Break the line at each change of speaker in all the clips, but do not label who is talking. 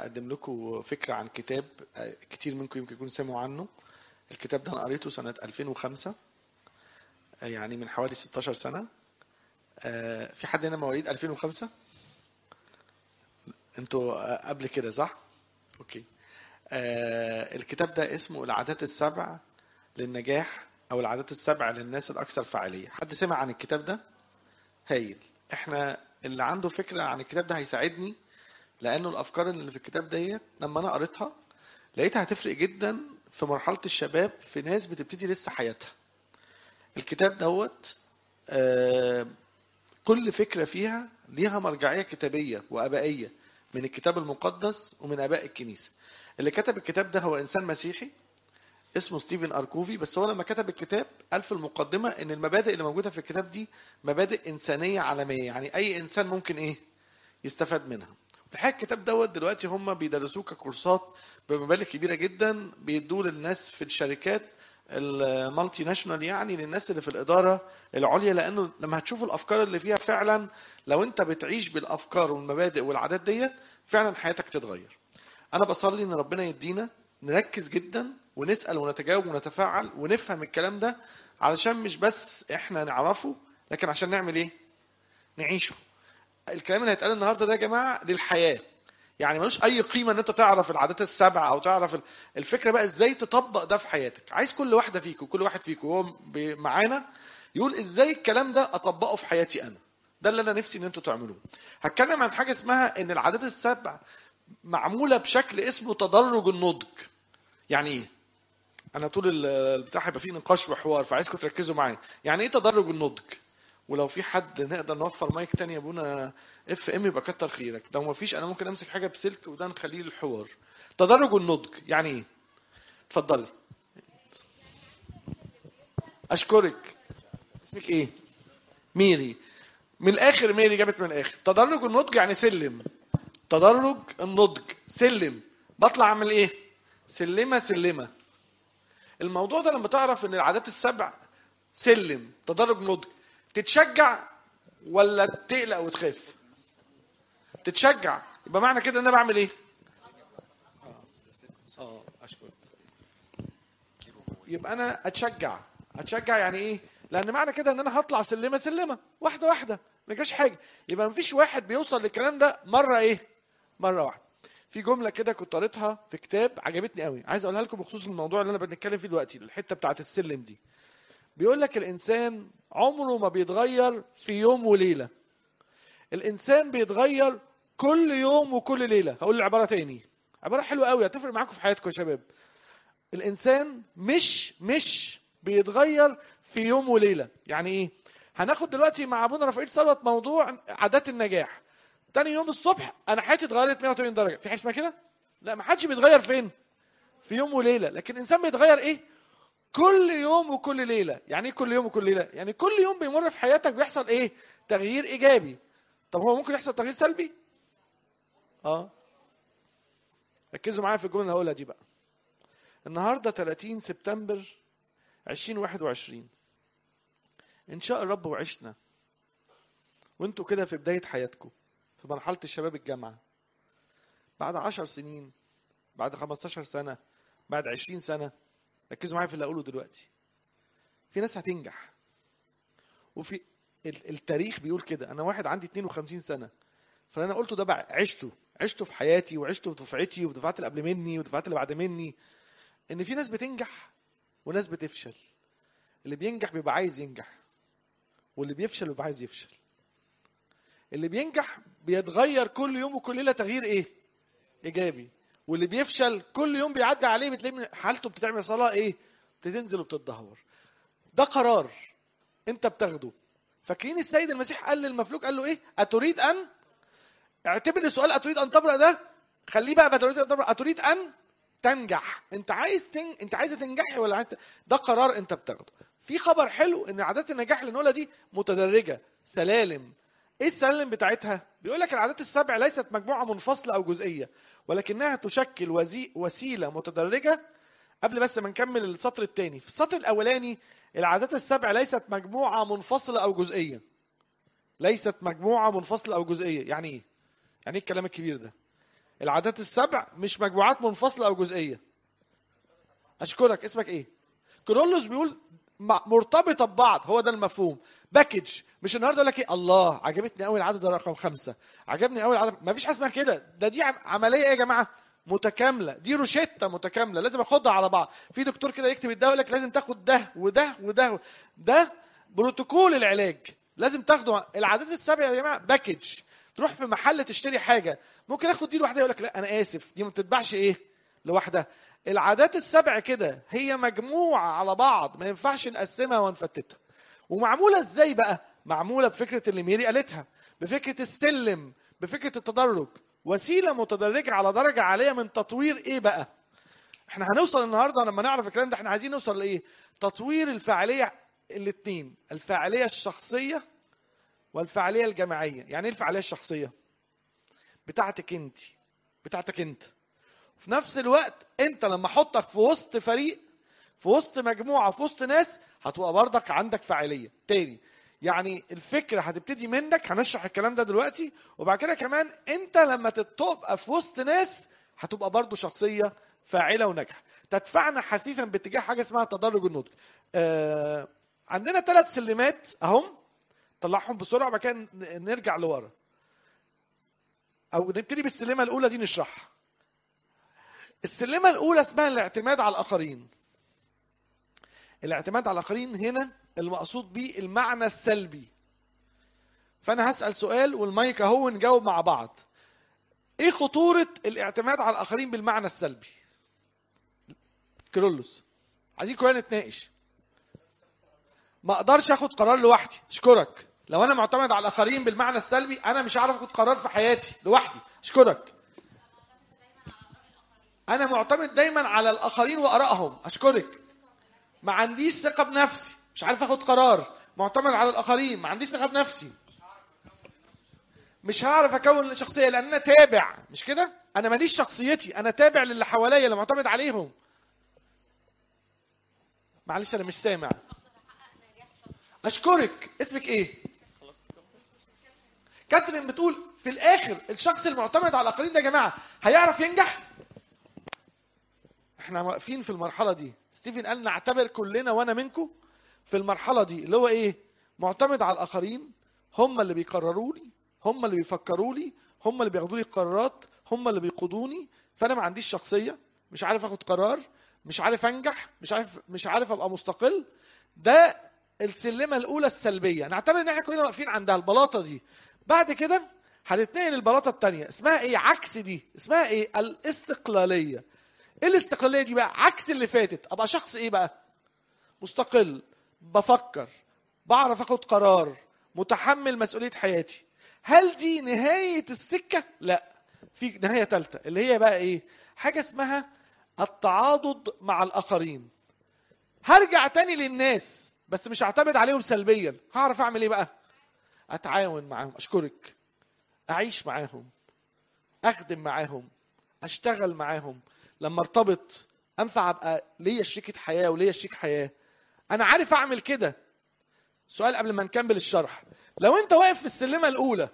اقدم لكم فكره عن كتاب آه، كتير منكم يمكن يكونوا سمعوا عنه الكتاب ده انا قريته سنه 2005 آه، يعني من حوالي 16 سنه آه، في حد هنا مواليد 2005 انتوا آه، قبل كده صح اوكي آه، الكتاب ده اسمه العادات السبع للنجاح او العادات السبع للناس الاكثر فعاليه حد سمع عن الكتاب ده هايل احنا اللي عنده فكره عن الكتاب ده هيساعدني لانه الافكار اللي في الكتاب ديت لما انا قريتها لقيتها هتفرق جدا في مرحله الشباب في ناس بتبتدي لسه حياتها الكتاب دوت آه، كل فكره فيها ليها مرجعيه كتابيه وابائيه من الكتاب المقدس ومن اباء الكنيسه اللي كتب الكتاب ده هو انسان مسيحي اسمه ستيفن اركوفي بس هو لما كتب الكتاب قال في المقدمه ان المبادئ اللي موجوده في الكتاب دي مبادئ انسانيه عالميه يعني اي انسان ممكن ايه يستفاد منها الحقيقه الكتاب دوت دلوقتي هم بيدرسوه ككورسات بمبالغ كبيره جدا بيدوه للناس في الشركات المالتي ناشونال يعني للناس اللي في الاداره العليا لانه لما هتشوفوا الافكار اللي فيها فعلا لو انت بتعيش بالافكار والمبادئ والعادات ديت فعلا حياتك تتغير انا بصلي ان ربنا يدينا نركز جدا ونسال ونتجاوب ونتفاعل ونفهم الكلام ده علشان مش بس احنا نعرفه لكن عشان نعمل ايه نعيشه الكلام اللي هيتقال النهارده ده يا جماعه للحياه يعني ملوش اي قيمه ان انت تعرف العادات السبع او تعرف ال- الفكره بقى ازاي تطبق ده في حياتك عايز كل واحده فيكم كل واحد فيكم وهو ب- معانا يقول ازاي الكلام ده اطبقه في حياتي انا ده اللي انا نفسي ان انتوا تعملوه هتكلم عن حاجه اسمها ان العادات السبع معموله بشكل اسمه تدرج النضج يعني ايه انا طول ال- البتاع هيبقى فيه نقاش وحوار فعايزكم تركزوا معايا يعني ايه تدرج النضج ولو في حد نقدر نوفر مايك تاني يا ابونا اف ام يبقى كتر خيرك لو ما فيش انا ممكن امسك حاجه بسلك وده نخليه للحوار تدرج النضج يعني ايه اتفضلي اشكرك اسمك ايه ميري من الاخر ميري جابت من الاخر تدرج النضج يعني سلم تدرج النضج سلم بطلع اعمل ايه سلمه سلمه الموضوع ده لما تعرف ان العادات السبع سلم تدرج نضج تتشجع ولا تقلق وتخاف تتشجع يبقى معنى كده ان انا بعمل ايه اه اشكرك يبقى انا اتشجع اتشجع يعني ايه لان معنى كده ان انا هطلع سلمه سلمه واحده واحده ما يجراش حاجه يبقى مفيش واحد بيوصل للكلام ده مره ايه مره واحده في جمله كده كنت قريتها في كتاب عجبتني قوي عايز اقولها لكم بخصوص الموضوع اللي انا بنتكلم فيه دلوقتي الحته بتاعت السلم دي بيقول لك الانسان عمره ما بيتغير في يوم وليله الانسان بيتغير كل يوم وكل ليله هقول العباره تاني عباره حلوه قوي هتفرق معاكم في حياتكم يا شباب الانسان مش مش بيتغير في يوم وليله يعني ايه هناخد دلوقتي مع ابونا رفائيل ثروت موضوع عادات النجاح تاني يوم الصبح انا حياتي اتغيرت 180 درجه في حاجه اسمها كده لا ما حدش بيتغير فين في يوم وليله لكن الانسان بيتغير ايه كل يوم وكل ليله يعني ايه كل يوم وكل ليله يعني كل يوم بيمر في حياتك بيحصل ايه تغيير ايجابي طب هو ممكن يحصل تغيير سلبي اه ركزوا معايا في الجمله اللي هقولها دي بقى النهارده 30 سبتمبر 2021 ان شاء الرب وعشنا وانتوا كده في بدايه حياتكم في مرحله الشباب الجامعه بعد 10 سنين بعد 15 سنه بعد 20 سنه ركزوا معايا في اللي اقوله دلوقتي في ناس هتنجح وفي ال- التاريخ بيقول كده انا واحد عندي 52 سنه فاللي انا قلته ده بقى عشته عشته في حياتي وعشته في دفعتي وفي دفعات اللي قبل مني والدفعات اللي بعد مني ان في ناس بتنجح وناس بتفشل اللي بينجح بيبقى عايز ينجح واللي بيفشل بيبقى عايز يفشل اللي بينجح بيتغير كل يوم وكل ليله تغيير ايه ايجابي واللي بيفشل كل يوم بيعدي عليه بتلاقي من- حالته بتتعمل صلاه ايه بتنزل وبتتدهور ده قرار انت بتاخده فاكرين السيد المسيح قال للمفلوج قال له ايه اتريد ان اعتبر السؤال اتريد ان تبرأ ده خليه بقى اتريد ان تبرأ اتريد ان تنجح انت عايز تن... انت عايزه تنجحي ولا عايز ت... ده قرار انت بتاخده في خبر حلو ان عادات النجاح اللي نقولها دي متدرجه سلالم ايه السلالم بتاعتها بيقول لك العادات السبع ليست مجموعه منفصله او جزئيه ولكنها تشكل وزي... وسيله متدرجه قبل بس ما نكمل السطر الثاني في السطر الاولاني العادات السبع ليست مجموعه منفصله او جزئيه ليست مجموعه منفصله او جزئيه يعني ايه يعني ايه الكلام الكبير ده العادات السبع مش مجموعات منفصله او جزئيه اشكرك اسمك ايه كرولوس بيقول م- مرتبطه ببعض هو ده المفهوم باكج مش النهارده يقول لك ايه الله عجبتني قوي العدد رقم خمسة عجبني قوي العدد ما فيش حاجه اسمها كده ده دي عم- عمليه ايه يا جماعه متكامله دي روشته متكامله لازم اخدها على بعض في دكتور كده يكتب الدواء يقول لك لازم تاخد ده وده وده ده بروتوكول العلاج لازم تاخده العادات السبع يا جماعه باكج تروح في محل تشتري حاجه ممكن اخد دي لوحدها يقول لك لا انا اسف دي ما بتتباعش ايه لوحدها العادات السبع كده هي مجموعه على بعض ما ينفعش نقسمها ونفتتها ومعموله ازاي بقى معموله بفكره اللي ميري قالتها بفكره السلم بفكره التدرج وسيله متدرجه على درجه عاليه من تطوير ايه بقى احنا هنوصل النهارده لما نعرف الكلام ده احنا عايزين نوصل لايه تطوير الفاعليه الاثنين الفاعليه الشخصيه والفاعليه الجماعيه يعني ايه الفاعليه الشخصيه بتاعتك انت بتاعتك انت في نفس الوقت انت لما احطك في وسط فريق في وسط مجموعه في وسط ناس هتبقى برضك عندك فاعليه تاني يعني الفكره هتبتدي منك هنشرح الكلام ده دلوقتي وبعد كده كمان انت لما تبقى في وسط ناس هتبقى برضو شخصيه فاعله وناجحه تدفعنا حثيثا باتجاه حاجه اسمها تدرج النضج آه عندنا ثلاث سلمات اهم طلعهم بسرعه وبعد كده نرجع لورا او نبتدي بالسلمه الاولى دي نشرحها السلمه الاولى اسمها الاعتماد على الاخرين الاعتماد على الاخرين هنا المقصود بيه المعنى السلبي فانا هسال سؤال والمايك اهو نجاوب مع بعض ايه خطوره الاعتماد على الاخرين بالمعنى السلبي كرولوس عايزين كلنا نتناقش ما اقدرش اخد قرار لوحدي اشكرك لو انا معتمد على الاخرين بالمعنى السلبي انا مش هعرف اخد قرار في حياتي لوحدي اشكرك انا معتمد دايما على الاخرين وارائهم اشكرك ما عنديش ثقه بنفسي مش عارف اخد قرار معتمد على الاخرين ما عنديش ثقه بنفسي مش هعرف اكون شخصيه لان انا تابع مش كده انا ماليش شخصيتي انا تابع للي حواليا اللي معتمد عليهم معلش انا مش سامع اشكرك اسمك ايه كاترين بتقول في الاخر الشخص المعتمد على الاخرين ده يا جماعه هيعرف ينجح احنا واقفين في المرحله دي ستيفن قال نعتبر كلنا وانا منكم في المرحله دي اللي هو ايه معتمد على الاخرين هم اللي بيقرروا لي هم اللي بيفكروا لي هم اللي بياخدوا لي القرارات هم اللي بيقودوني فانا ما عنديش شخصيه مش عارف اخد قرار مش عارف انجح مش عارف مش عارف ابقى مستقل ده السلمه الاولى السلبيه نعتبر ان احنا كلنا واقفين عندها البلاطه دي بعد كده هنتنقل البلاطه الثانيه اسمها ايه عكس دي اسمها ايه الاستقلاليه ايه الاستقلاليه دي بقى عكس اللي فاتت ابقى شخص ايه بقى مستقل بفكر بعرف اخد قرار متحمل مسؤوليه حياتي هل دي نهايه السكه لا في نهايه ثالثه اللي هي بقى ايه حاجه اسمها التعاضد مع الاخرين هرجع تاني للناس بس مش هعتمد عليهم سلبيا هعرف اعمل ايه بقى اتعاون معاهم اشكرك اعيش معاهم اخدم معاهم اشتغل معاهم لما ارتبط انفع ابقى ليا شريكه حياه وليا شريك حياه انا عارف اعمل كده سؤال قبل ما نكمل الشرح لو انت واقف في السلمه الاولى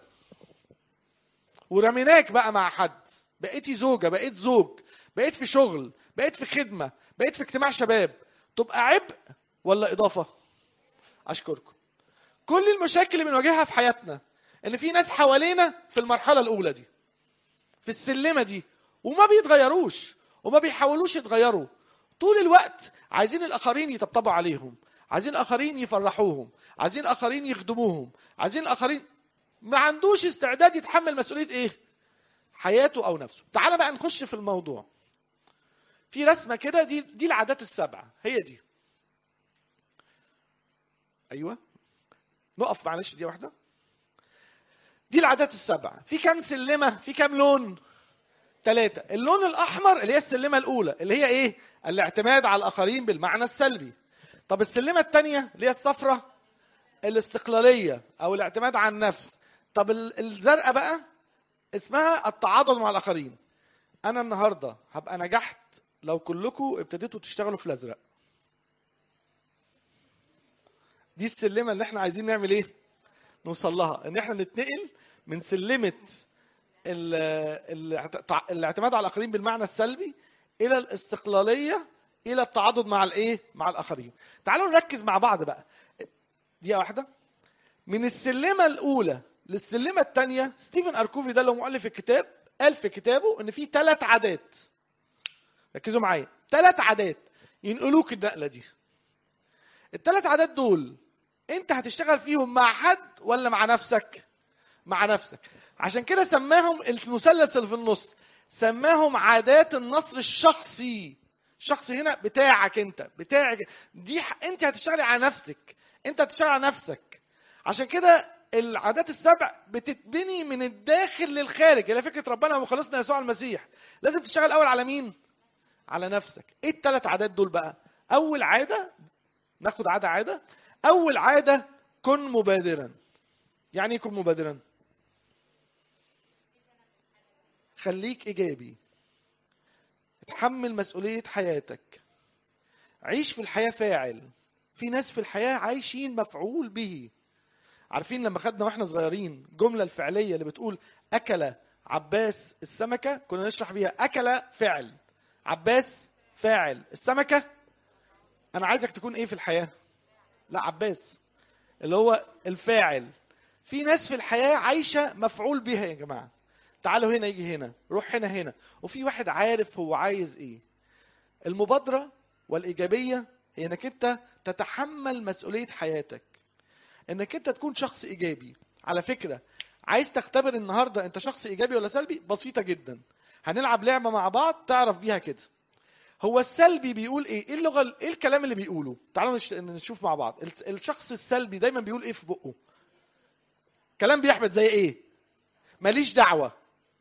ورميناك بقى مع حد بقيتي زوجه بقيت زوج بقيت في شغل بقيت في خدمه بقيت في اجتماع شباب تبقى عبء ولا اضافه اشكركم كل المشاكل اللي بنواجهها في حياتنا ان في ناس حوالينا في المرحله الاولى دي في السلمه دي وما بيتغيروش وما بيحاولوش يتغيروا طول الوقت عايزين الاخرين يطبطبوا عليهم عايزين الاخرين يفرحوهم عايزين الاخرين يخدموهم عايزين الاخرين ما عندوش استعداد يتحمل مسؤوليه ايه حياته او نفسه تعال بقى نخش في الموضوع في رسمه كده دي دي العادات السبعه هي دي ايوه نقف معلش دي واحده دي العادات السبعه في كام سلمه في كام لون ثلاثة اللون الأحمر اللي هي السلمة الأولى اللي هي إيه؟ الاعتماد على الآخرين بالمعنى السلبي. طب السلمة الثانية اللي هي الصفرة الاستقلالية أو الاعتماد على النفس. طب الزرقاء بقى اسمها التعاضد مع الآخرين. أنا النهاردة هبقى نجحت لو كلكم ابتديتوا تشتغلوا في الأزرق. دي السلمة اللي احنا عايزين نعمل إيه؟ نوصل لها إن احنا نتنقل من سلمة ال- الاعت- الاعتماد على الاخرين بالمعنى السلبي الى الاستقلاليه الى التعاضد مع الايه مع الاخرين تعالوا نركز مع بعض بقى دقيقه واحده من السلمه الاولى للسلمه الثانيه ستيفن اركوفي ده اللي هو مؤلف الكتاب قال في كتابه ان في ثلاث عادات ركزوا معايا ثلاث عادات ينقلوك النقله دي الثلاث عادات دول انت هتشتغل فيهم مع حد ولا مع نفسك مع نفسك عشان كده سماهم المثلث اللي في النص سماهم عادات النصر الشخصي شخصي هنا بتاعك انت بتاعك دي ح- انت هتشتغلي على نفسك انت هتشتغل على نفسك عشان كده العادات السبع بتتبني من الداخل للخارج الى فكره ربنا وخلصنا يسوع المسيح لازم تشتغل الاول على مين على نفسك ايه الثلاث عادات دول بقى اول عاده ناخد عاده عاده اول عاده كن مبادرا يعني ايه كن مبادرا خليك ايجابي اتحمل مسؤوليه حياتك عيش في الحياه فاعل في ناس في الحياه عايشين مفعول به عارفين لما خدنا واحنا صغيرين جمله الفعليه اللي بتقول اكل عباس السمكه كنا نشرح بيها اكل فعل عباس فاعل السمكه انا عايزك تكون ايه في الحياه لا عباس اللي هو الفاعل في ناس في الحياه عايشه مفعول بها يا جماعه تعالوا هنا يجي هنا روح هنا هنا وفي واحد عارف هو عايز ايه المبادره والايجابيه هي انك انت تتحمل مسؤوليه حياتك انك انت تكون شخص ايجابي على فكره عايز تختبر النهارده انت شخص ايجابي ولا سلبي بسيطه جدا هنلعب لعبه مع بعض تعرف بيها كده هو السلبي بيقول ايه ايه اللغه ايه الكلام اللي بيقوله تعالوا نش- نشوف مع بعض الس- الشخص السلبي دايما بيقول ايه في بقه كلام بيحبط زي ايه ماليش دعوه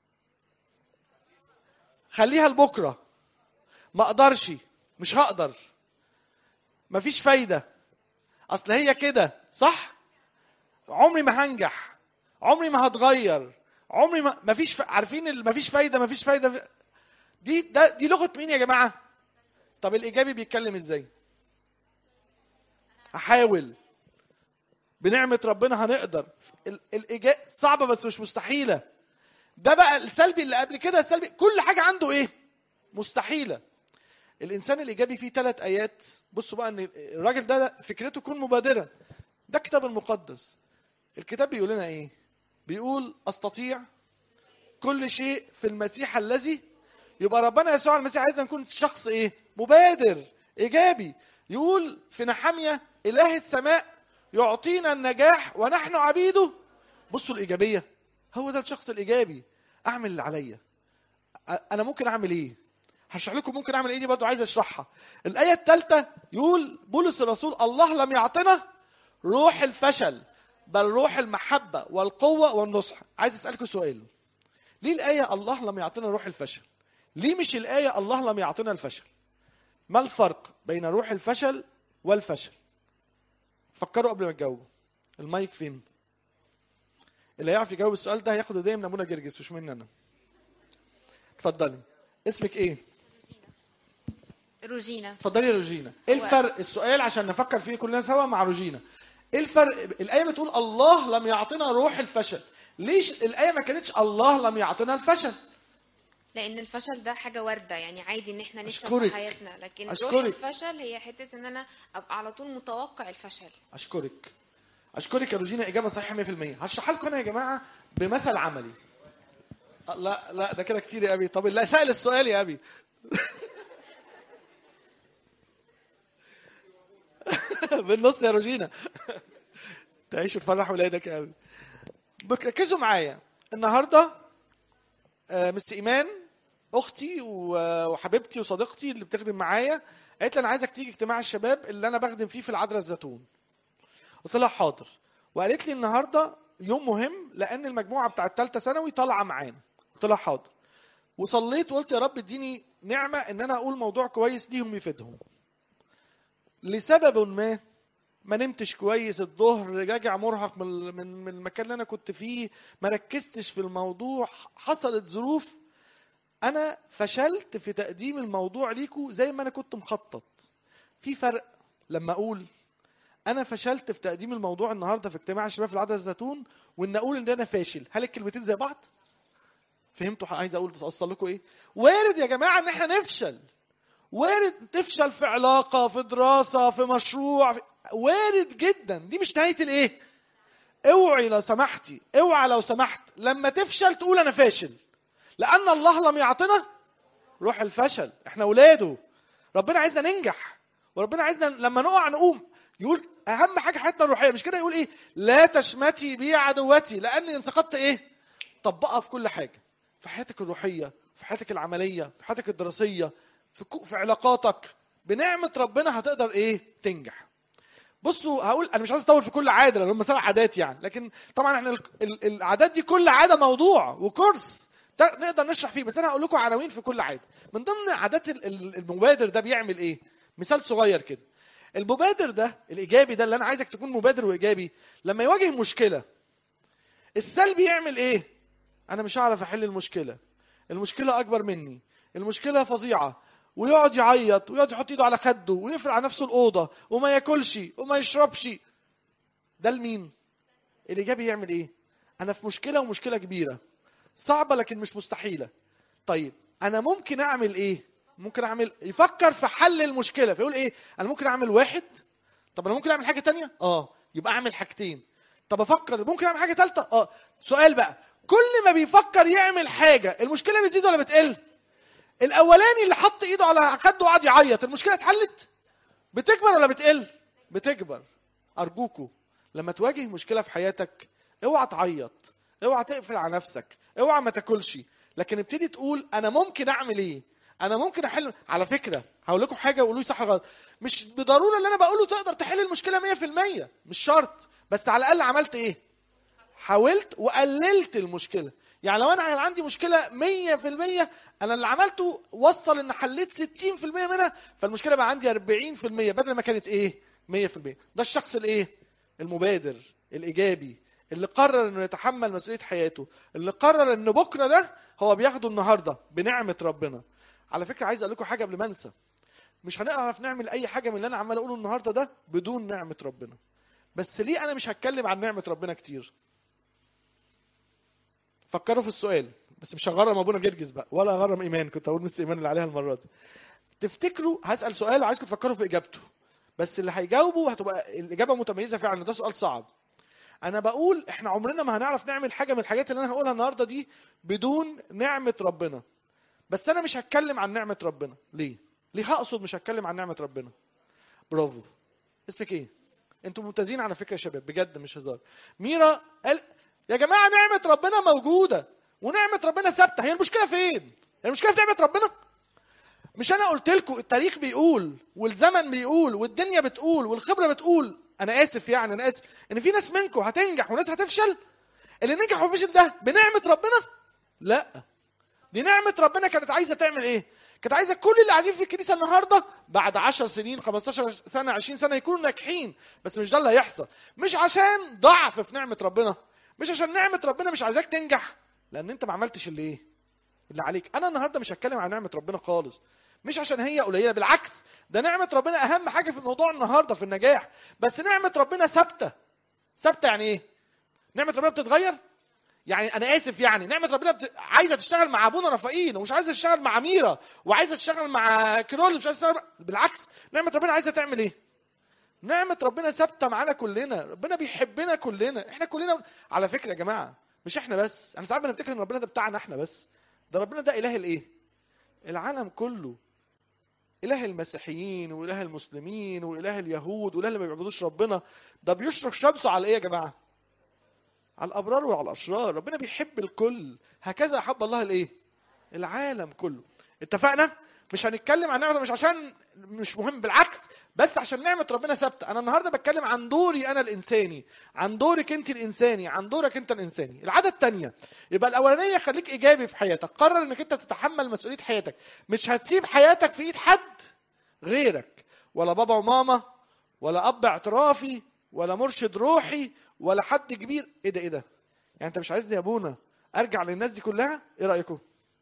خليها لبكره ما اقدرش مش هقدر مفيش فايده اصل هي كده صح عمري ما هنجح عمري ما هتغير عمري ما مفيش ف... عارفين ال- مفيش فايده مفيش فايده دي ده دي لغه مين يا جماعه طب الايجابي بيتكلم ازاي احاول بنعمه ربنا هنقدر ال- الإيجا... صعبه بس مش مستحيله ده بقى السلبي اللي قبل كده السلبي كل حاجه عنده ايه مستحيله الانسان الايجابي فيه ثلاث ايات بصوا بقى ان الراجل ده, ده فكرته تكون مبادره ده الكتاب المقدس الكتاب بيقول لنا ايه بيقول استطيع كل شيء في المسيح الذي يبقى ربنا يسوع المسيح عايزنا نكون شخص ايه مبادر ايجابي يقول في نحمية اله السماء يعطينا النجاح ونحن عبيده بصوا الايجابيه هو ده الشخص الايجابي اعمل اللي عليا أ- انا ممكن اعمل ايه هشرح لكم ممكن اعمل ايه دي برضو عايز اشرحها الايه الثالثه يقول بولس الرسول الله لم يعطنا روح الفشل بل روح المحبه والقوه والنصح عايز اسالكم سؤال ليه الايه الله لم يعطنا روح الفشل ليه مش الايه الله لم يعطنا الفشل ما الفرق بين روح الفشل والفشل فكروا قبل ما تجاوبوا المايك فين اللي هيعرف يجاوب السؤال ده هياخد هديه من ابونا جرجس مش مني انا اتفضلي اسمك ايه
روجينا
اتفضلي يا روجينا ايه
هو-
الفرق السؤال عشان نفكر فيه كلنا سوا مع روجينا ايه الفرق الايه بتقول الله لم يعطنا روح الفشل ليش الايه ما كانتش الله لم يعطنا الفشل
لان الفشل ده حاجه وارده يعني عادي ان احنا نفشل
أشكرك.
في حياتنا لكن روح
أشكرك.
الفشل هي حته ان انا ابقى على طول متوقع الفشل
اشكرك اشكرك يا روجينا اجابه صحيحه 100% هشرح لكم انا يا جماعه بمثل عملي أه، لا لا ده كده كتير يا ابي طب لا سأل السؤال يا ابي بالنص يا روجينا تعيش وتفرح ولادك يا ابي بك- ركزوا معايا النهارده آه، مس ايمان اختي و- وحبيبتي وصديقتي اللي بتخدم معايا قالت لي انا عايزك تيجي اجتماع الشباب اللي انا بخدم فيه في العذراء الزيتون قلت لها حاضر وقالت لي النهارده يوم مهم لان المجموعه بتاعه ثالثه ثانوي طالعه معانا قلت لها حاضر وصليت وقلت يا رب اديني نعمه ان انا اقول موضوع كويس ليهم يفيدهم لسبب ما ما نمتش كويس الظهر راجع مرهق من من من المكان اللي انا كنت فيه ما ركزتش في الموضوع حصلت ظروف انا فشلت في تقديم الموضوع ليكم زي ما انا كنت مخطط في فرق لما اقول انا فشلت في تقديم الموضوع النهارده في اجتماع الشباب في العذراء الزيتون وان اقول ان انا فاشل هل الكلمتين زي بعض فهمتوا عايز اقول اوصل لكم ايه وارد يا جماعه ان احنا نفشل وارد تفشل في علاقه في دراسه في مشروع في... وارد جدا دي مش نهايه الايه اوعي لو سمحتي اوعى لو سمحت لما تفشل تقول انا فاشل لان الله لم يعطنا روح الفشل احنا اولاده ربنا عايزنا ننجح وربنا عايزنا لما نقع نقوم يقول اهم حاجه حياتنا الروحيه مش كده يقول ايه لا تشمتي بي عدوتي لاني ان سقطت ايه طبقها في كل حاجه في حياتك الروحيه في حياتك العمليه في حياتك الدراسيه في كو- في علاقاتك بنعمه ربنا هتقدر ايه تنجح بصوا هقول انا مش عايز اطول في كل عاده لان هم سبع عادات يعني لكن طبعا احنا ال- ال- العادات دي كل عاده موضوع وكورس تا- نقدر نشرح فيه بس انا هقول لكم عناوين في كل عاده من ضمن عادات ال- ال- المبادر ده بيعمل ايه مثال صغير كده المبادر ده الايجابي ده اللي انا عايزك تكون مبادر وايجابي لما يواجه مشكله السلبي يعمل ايه انا مش هعرف احل المشكله المشكله اكبر مني المشكله فظيعه ويقعد يعيط ويقعد يحط ايده على خده ويقفل على نفسه الاوضه وما ياكلش وما يشربش ده لمين الايجابي يعمل ايه انا في مشكله ومشكله كبيره صعبه لكن مش مستحيله طيب انا ممكن اعمل ايه ممكن اعمل يفكر في حل المشكله فيقول ايه انا ممكن اعمل واحد طب انا ممكن اعمل حاجه تانية اه يبقى اعمل حاجتين طب افكر ممكن اعمل حاجه ثالثه اه سؤال بقى كل ما بيفكر يعمل حاجه المشكله بتزيد ولا بتقل الاولاني اللي حط ايده على خده وقعد يعيط المشكله اتحلت بتكبر ولا بتقل بتكبر ارجوكوا لما تواجه مشكله في حياتك اوعى تعيط اوعى تقفل على نفسك اوعى ما تاكلش لكن ابتدي تقول انا ممكن اعمل ايه انا ممكن احل على فكره هقول لكم حاجه وقولوا لي صح ولا غلط مش بالضروره اللي انا بقوله تقدر تحل المشكله 100% مش شرط بس على الاقل عملت ايه حاولت وقللت المشكله يعني لو انا عندي مشكله 100% انا اللي عملته وصل ان حليت 60% منها فالمشكله بقى عندي 40% بدل ما كانت ايه 100% ده الشخص الايه المبادر الايجابي اللي قرر انه يتحمل مسؤوليه حياته اللي قرر ان بكره ده هو بياخده النهارده بنعمه ربنا على فكره عايز اقول لكم حاجه قبل ما انسى مش هنعرف نعمل اي حاجه من اللي انا عمال اقوله النهارده ده بدون نعمه ربنا بس ليه انا مش هتكلم عن نعمه ربنا كتير فكروا في السؤال بس مش هغرم ابونا جرجس بقى ولا هغرم ايمان كنت اقول مس ايمان اللي عليها المره دي تفتكروا هسال سؤال وعايزكم تفكروا في اجابته بس اللي هيجاوبوا هتبقى الاجابه متميزه فعلا ده سؤال صعب انا بقول احنا عمرنا ما هنعرف نعمل حاجه من الحاجات اللي انا هقولها النهارده دي بدون نعمه ربنا بس انا مش هتكلم عن نعمه ربنا ليه ليه هقصد مش هتكلم عن نعمه ربنا برافو اسمك ايه انتوا ممتازين على فكره يا شباب بجد مش هزار ميرا قال يا جماعه نعمه ربنا موجوده ونعمه ربنا ثابته هي المشكله فين هي المشكله في نعمه ربنا مش انا قلت لكم التاريخ بيقول والزمن بيقول والدنيا بتقول والخبره بتقول انا اسف يعني انا اسف ان في ناس منكم هتنجح وناس هتفشل اللي نجح وفشل ده بنعمه ربنا لا دي نعمه ربنا كانت عايزه تعمل ايه كانت عايزه كل اللي قاعدين في الكنيسه النهارده بعد 10 سنين 15 سنه 20 سنه يكونوا ناجحين بس مش ده اللي هيحصل مش عشان ضعف في نعمه ربنا مش عشان نعمه ربنا مش عايزاك تنجح لان انت ما عملتش اللي ايه اللي عليك انا النهارده مش هتكلم عن نعمه ربنا خالص مش عشان هي قليله بالعكس ده نعمه ربنا اهم حاجه في الموضوع النهارده في النجاح بس نعمه ربنا ثابته ثابته يعني ايه نعمه ربنا بتتغير يعني انا اسف يعني نعمه ربنا بت... عايزه تشتغل مع ابونا رفائيل ومش عايزه تشتغل مع ميرا وعايزه تشتغل مع كرول مش عايزه تشتغل بالعكس نعمه ربنا عايزه تعمل ايه نعمه ربنا ثابته معانا كلنا ربنا بيحبنا كلنا احنا كلنا على فكره يا جماعه مش احنا بس انا ساعات بنفتكر ان ربنا ده بتاعنا احنا بس ده ربنا ده اله الايه العالم كله اله المسيحيين واله المسلمين واله اليهود واله اللي ما بيعبدوش ربنا ده بيشرق شمسه على ايه يا جماعه على الابرار وعلى الاشرار ربنا بيحب الكل هكذا احب الله الايه العالم كله اتفقنا مش هنتكلم عن نعمه مش عشان مش مهم بالعكس بس عشان نعمه ربنا ثابته انا النهارده بتكلم عن دوري انا الانساني عن دورك انت الانساني عن دورك انت الانساني العاده الثانيه يبقى الاولانيه خليك ايجابي في حياتك قرر انك انت تتحمل مسؤوليه حياتك مش هتسيب حياتك في ايد حد غيرك ولا بابا وماما ولا اب اعترافي ولا مرشد روحي ولا حد كبير ايه ده ايه ده يعني انت مش عايزني يا ابونا ارجع للناس دي كلها ايه رايكم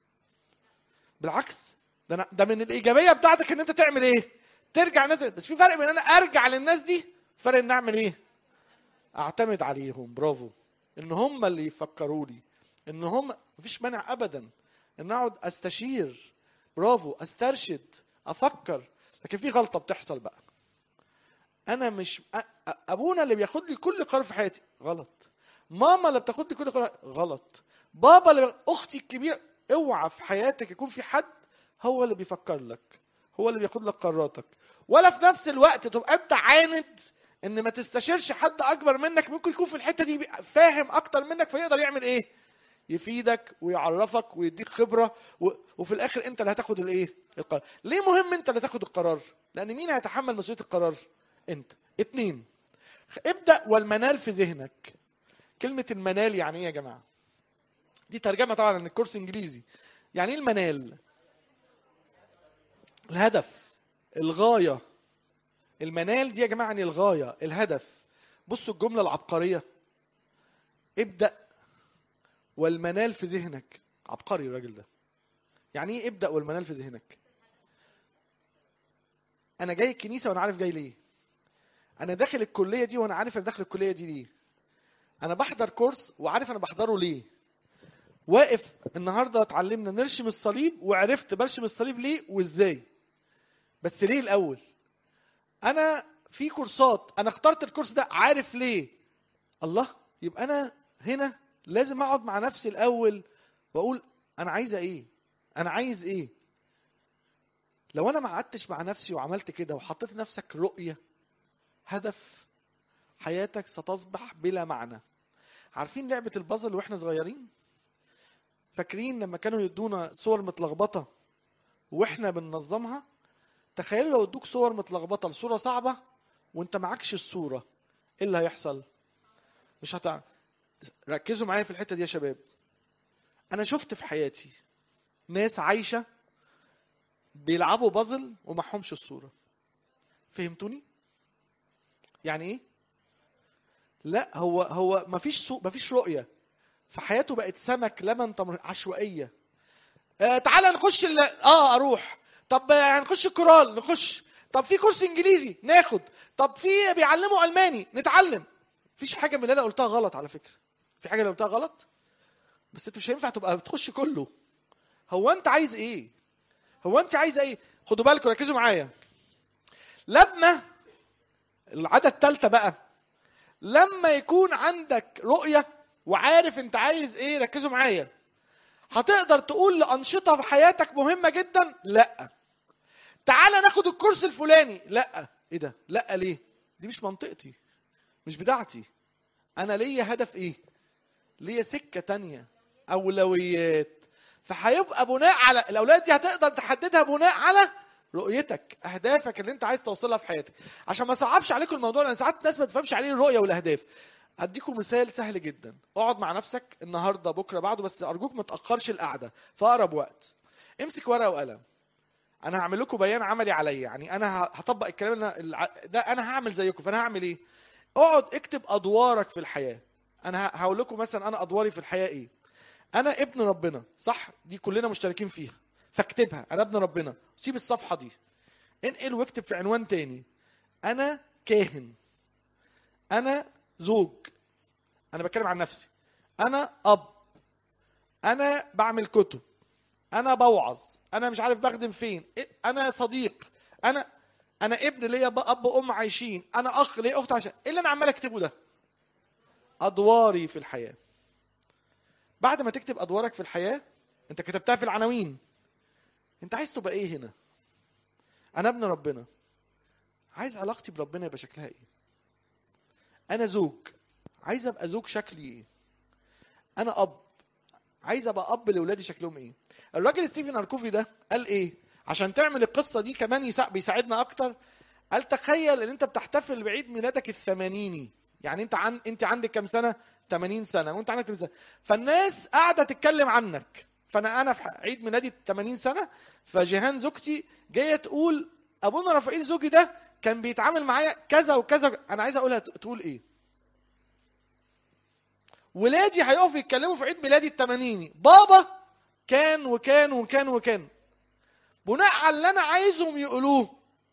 بالعكس ده أنا ده من الايجابيه بتاعتك ان انت تعمل ايه ترجع للناس دي. بس في فرق بين ان انا ارجع للناس دي فرق ان اعمل ايه اعتمد عليهم برافو ان هم اللي يفكروا لي ان هم مفيش مانع ابدا ان اقعد استشير برافو استرشد افكر لكن في غلطه بتحصل بقى انا مش أ- أ- ابونا اللي بياخد لي كل قرار في حياتي غلط ماما اللي بتاخد لي كل قرار غلط بابا اللي اختي الكبيره اوعى في حياتك يكون في حد هو اللي بيفكر لك هو اللي بياخد لك قراراتك ولا في نفس الوقت تبقى انت عاند ان ما تستشيرش حد اكبر منك ممكن يكون في الحته دي فاهم اكتر منك فيقدر يعمل ايه يفيدك ويعرفك ويديك خبره و... وفي الاخر انت اللي هتاخد الايه القرار ليه مهم انت اللي تاخد القرار لان مين هيتحمل مسؤوليه القرار انت اتنين ابدا والمنال في ذهنك كلمه المنال يعني ايه يا جماعه دي ترجمه طبعا ان الكورس انجليزي يعني ايه المنال الهدف الغايه المنال دي يا جماعه يعني الغايه الهدف بصوا الجمله العبقريه ابدا والمنال في ذهنك عبقري الراجل ده يعني ايه ابدا والمنال في ذهنك انا جاي الكنيسه وانا عارف جاي ليه انا داخل الكليه دي وانا عارف انا داخل الكليه دي ليه انا بحضر كورس وعارف انا بحضره ليه واقف النهارده اتعلمنا نرشم الصليب وعرفت برشم الصليب ليه وازاي بس ليه الاول انا في كورسات انا اخترت الكورس ده عارف ليه الله يبقى انا هنا لازم اقعد مع نفسي الاول واقول انا عايزه ايه انا عايز ايه لو انا ما قعدتش مع نفسي وعملت كده وحطيت نفسك رؤيه هدف حياتك ستصبح بلا معنى عارفين لعبه البازل واحنا صغيرين فاكرين لما كانوا يدونا صور متلخبطه واحنا بننظمها تخيلوا لو ادوك صور متلخبطه لصوره صعبه وانت معكش الصوره ايه اللي هيحصل مش هتعرف ركزوا معايا في الحته دي يا شباب انا شفت في حياتي ناس عايشه بيلعبوا بازل ومعهمش الصوره فهمتوني يعني ايه لا هو هو مفيش سوق مفيش رؤيه فحياته بقت سمك لبن تمر عشوائيه آه تعالى نخش ال... اه اروح طب آه، هنخش الكورال نخش طب في كورس انجليزي ناخد طب في بيعلموا الماني نتعلم مفيش حاجه من اللي انا قلتها غلط على فكره في حاجه اللي قلتها غلط بس انت مش هينفع تبقى بتخش كله هو انت عايز ايه هو انت عايز ايه خدوا بالكم ركزوا معايا لما العاده الثالثه بقى لما يكون عندك رؤيه وعارف انت عايز ايه ركزوا معايا هتقدر تقول لانشطه في حياتك مهمه جدا لا تعالى ناخد الكورس الفلاني لا ايه ده لا ليه دي مش منطقتي مش بتاعتي انا ليا هدف ايه ليا سكه تانية اولويات فهيبقى بناء على الاولويات دي هتقدر تحددها بناء على رؤيتك اهدافك اللي انت عايز توصلها في حياتك عشان ما صعبش عليكم الموضوع لان ساعات الناس ما تفهمش عليه الرؤيه والاهداف اديكم مثال سهل جدا اقعد مع نفسك النهارده بكره بعده بس ارجوك ما تاخرش القعده في اقرب وقت امسك ورقه وقلم انا هعمل لكم بيان عملي عليا يعني انا ه- هطبق الكلام اللي أنا- الع- ده انا هعمل زيكم فانا هعمل ايه اقعد اكتب ادوارك في الحياه انا ه- هقول لكم مثلا انا ادواري في الحياه ايه انا ابن ربنا صح دي كلنا مشتركين فيها فاكتبها انا ابن ربنا سيب الصفحه دي انقل واكتب في عنوان تاني انا كاهن انا زوج انا بتكلم عن نفسي انا اب انا بعمل كتب انا بوعظ انا مش عارف بخدم فين إيه؟ انا صديق انا انا ابن ليا ب- اب وام عايشين انا اخ ليا اخت عايشه ايه اللي انا عمال اكتبه ده ادواري في الحياه بعد ما تكتب ادوارك في الحياه انت كتبتها في العناوين انت عايز تبقى ايه هنا انا ابن ربنا عايز علاقتي بربنا يبقى شكلها ايه انا زوج عايز ابقى زوج شكلي ايه انا اب عايز ابقى اب لاولادي شكلهم ايه الراجل ستيفن اركوفي ده قال ايه عشان تعمل القصه دي كمان يسا... بيساعدنا اكتر قال تخيل ان انت بتحتفل بعيد ميلادك الثمانيني يعني انت عن انت عندك كام سنه 80 سنه وانت عندك 80 سنه فالناس قاعده تتكلم عنك فانا انا في عيد ميلادي 80 سنه فجيهان زوجتي جايه تقول ابونا رفائيل زوجي ده كان بيتعامل معايا كذا وكذا انا عايز اقولها تقول ايه ولادي هيقفوا يتكلموا في عيد ميلادي التمانيني بابا كان وكان وكان وكان بناء على اللي انا عايزهم يقولوه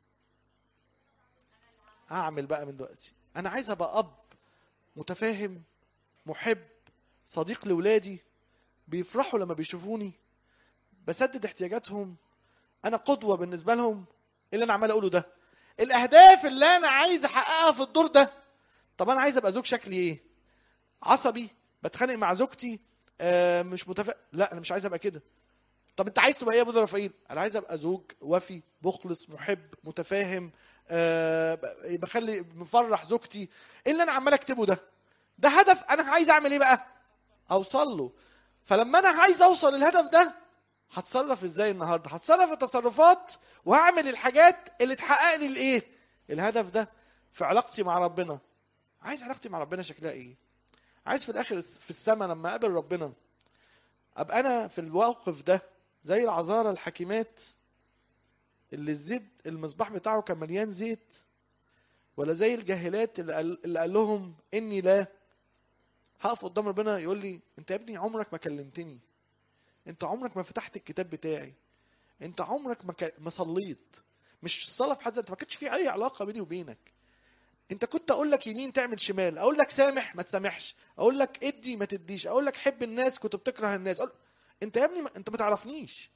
هعمل بقى من دلوقتي انا عايز ابقى اب متفاهم محب صديق لاولادي بيفرحوا لما بيشوفوني بسدد احتياجاتهم انا قدوه بالنسبه لهم إيه اللي انا عمال اقوله ده الاهداف اللي انا عايز احققها في الدور ده طب انا عايز ابقى زوج شكلي ايه عصبي بتخانق مع زوجتي آه مش متفق لا انا مش عايز ابقى كده طب انت عايز تبقى ايه يا ابو رفائيل انا عايز ابقى زوج وفي مخلص محب متفاهم آه ب- بخلي مفرح زوجتي ايه اللي انا عمال اكتبه ده ده هدف انا عايز اعمل ايه بقى اوصل له فلما انا عايز اوصل للهدف ده هتصرف ازاي النهارده هتصرف التصرفات وهعمل الحاجات اللي تحقق لي الايه الهدف ده في علاقتي مع ربنا عايز علاقتي مع ربنا شكلها ايه عايز في الاخر في السماء لما اقابل ربنا ابقى انا في الموقف ده زي العذارى الحكيمات اللي الزيت المصباح بتاعه كان مليان زيت ولا زي الجاهلات اللي قال, اللي قال لهم اني لا هقف قدام ربنا يقول لي انت يا ابني عمرك ما كلمتني انت عمرك ما فتحت الكتاب بتاعي انت عمرك ما ك... ما صليت مش الصلاه في حد ذاتها ما كانش في اي علاقه بيني وبينك انت كنت اقول لك يمين تعمل شمال اقول لك سامح ما تسامحش اقول لك ادي ما تديش اقول لك حب الناس كنت بتكره الناس أقول... انت يا ابني ما... انت ما تعرفنيش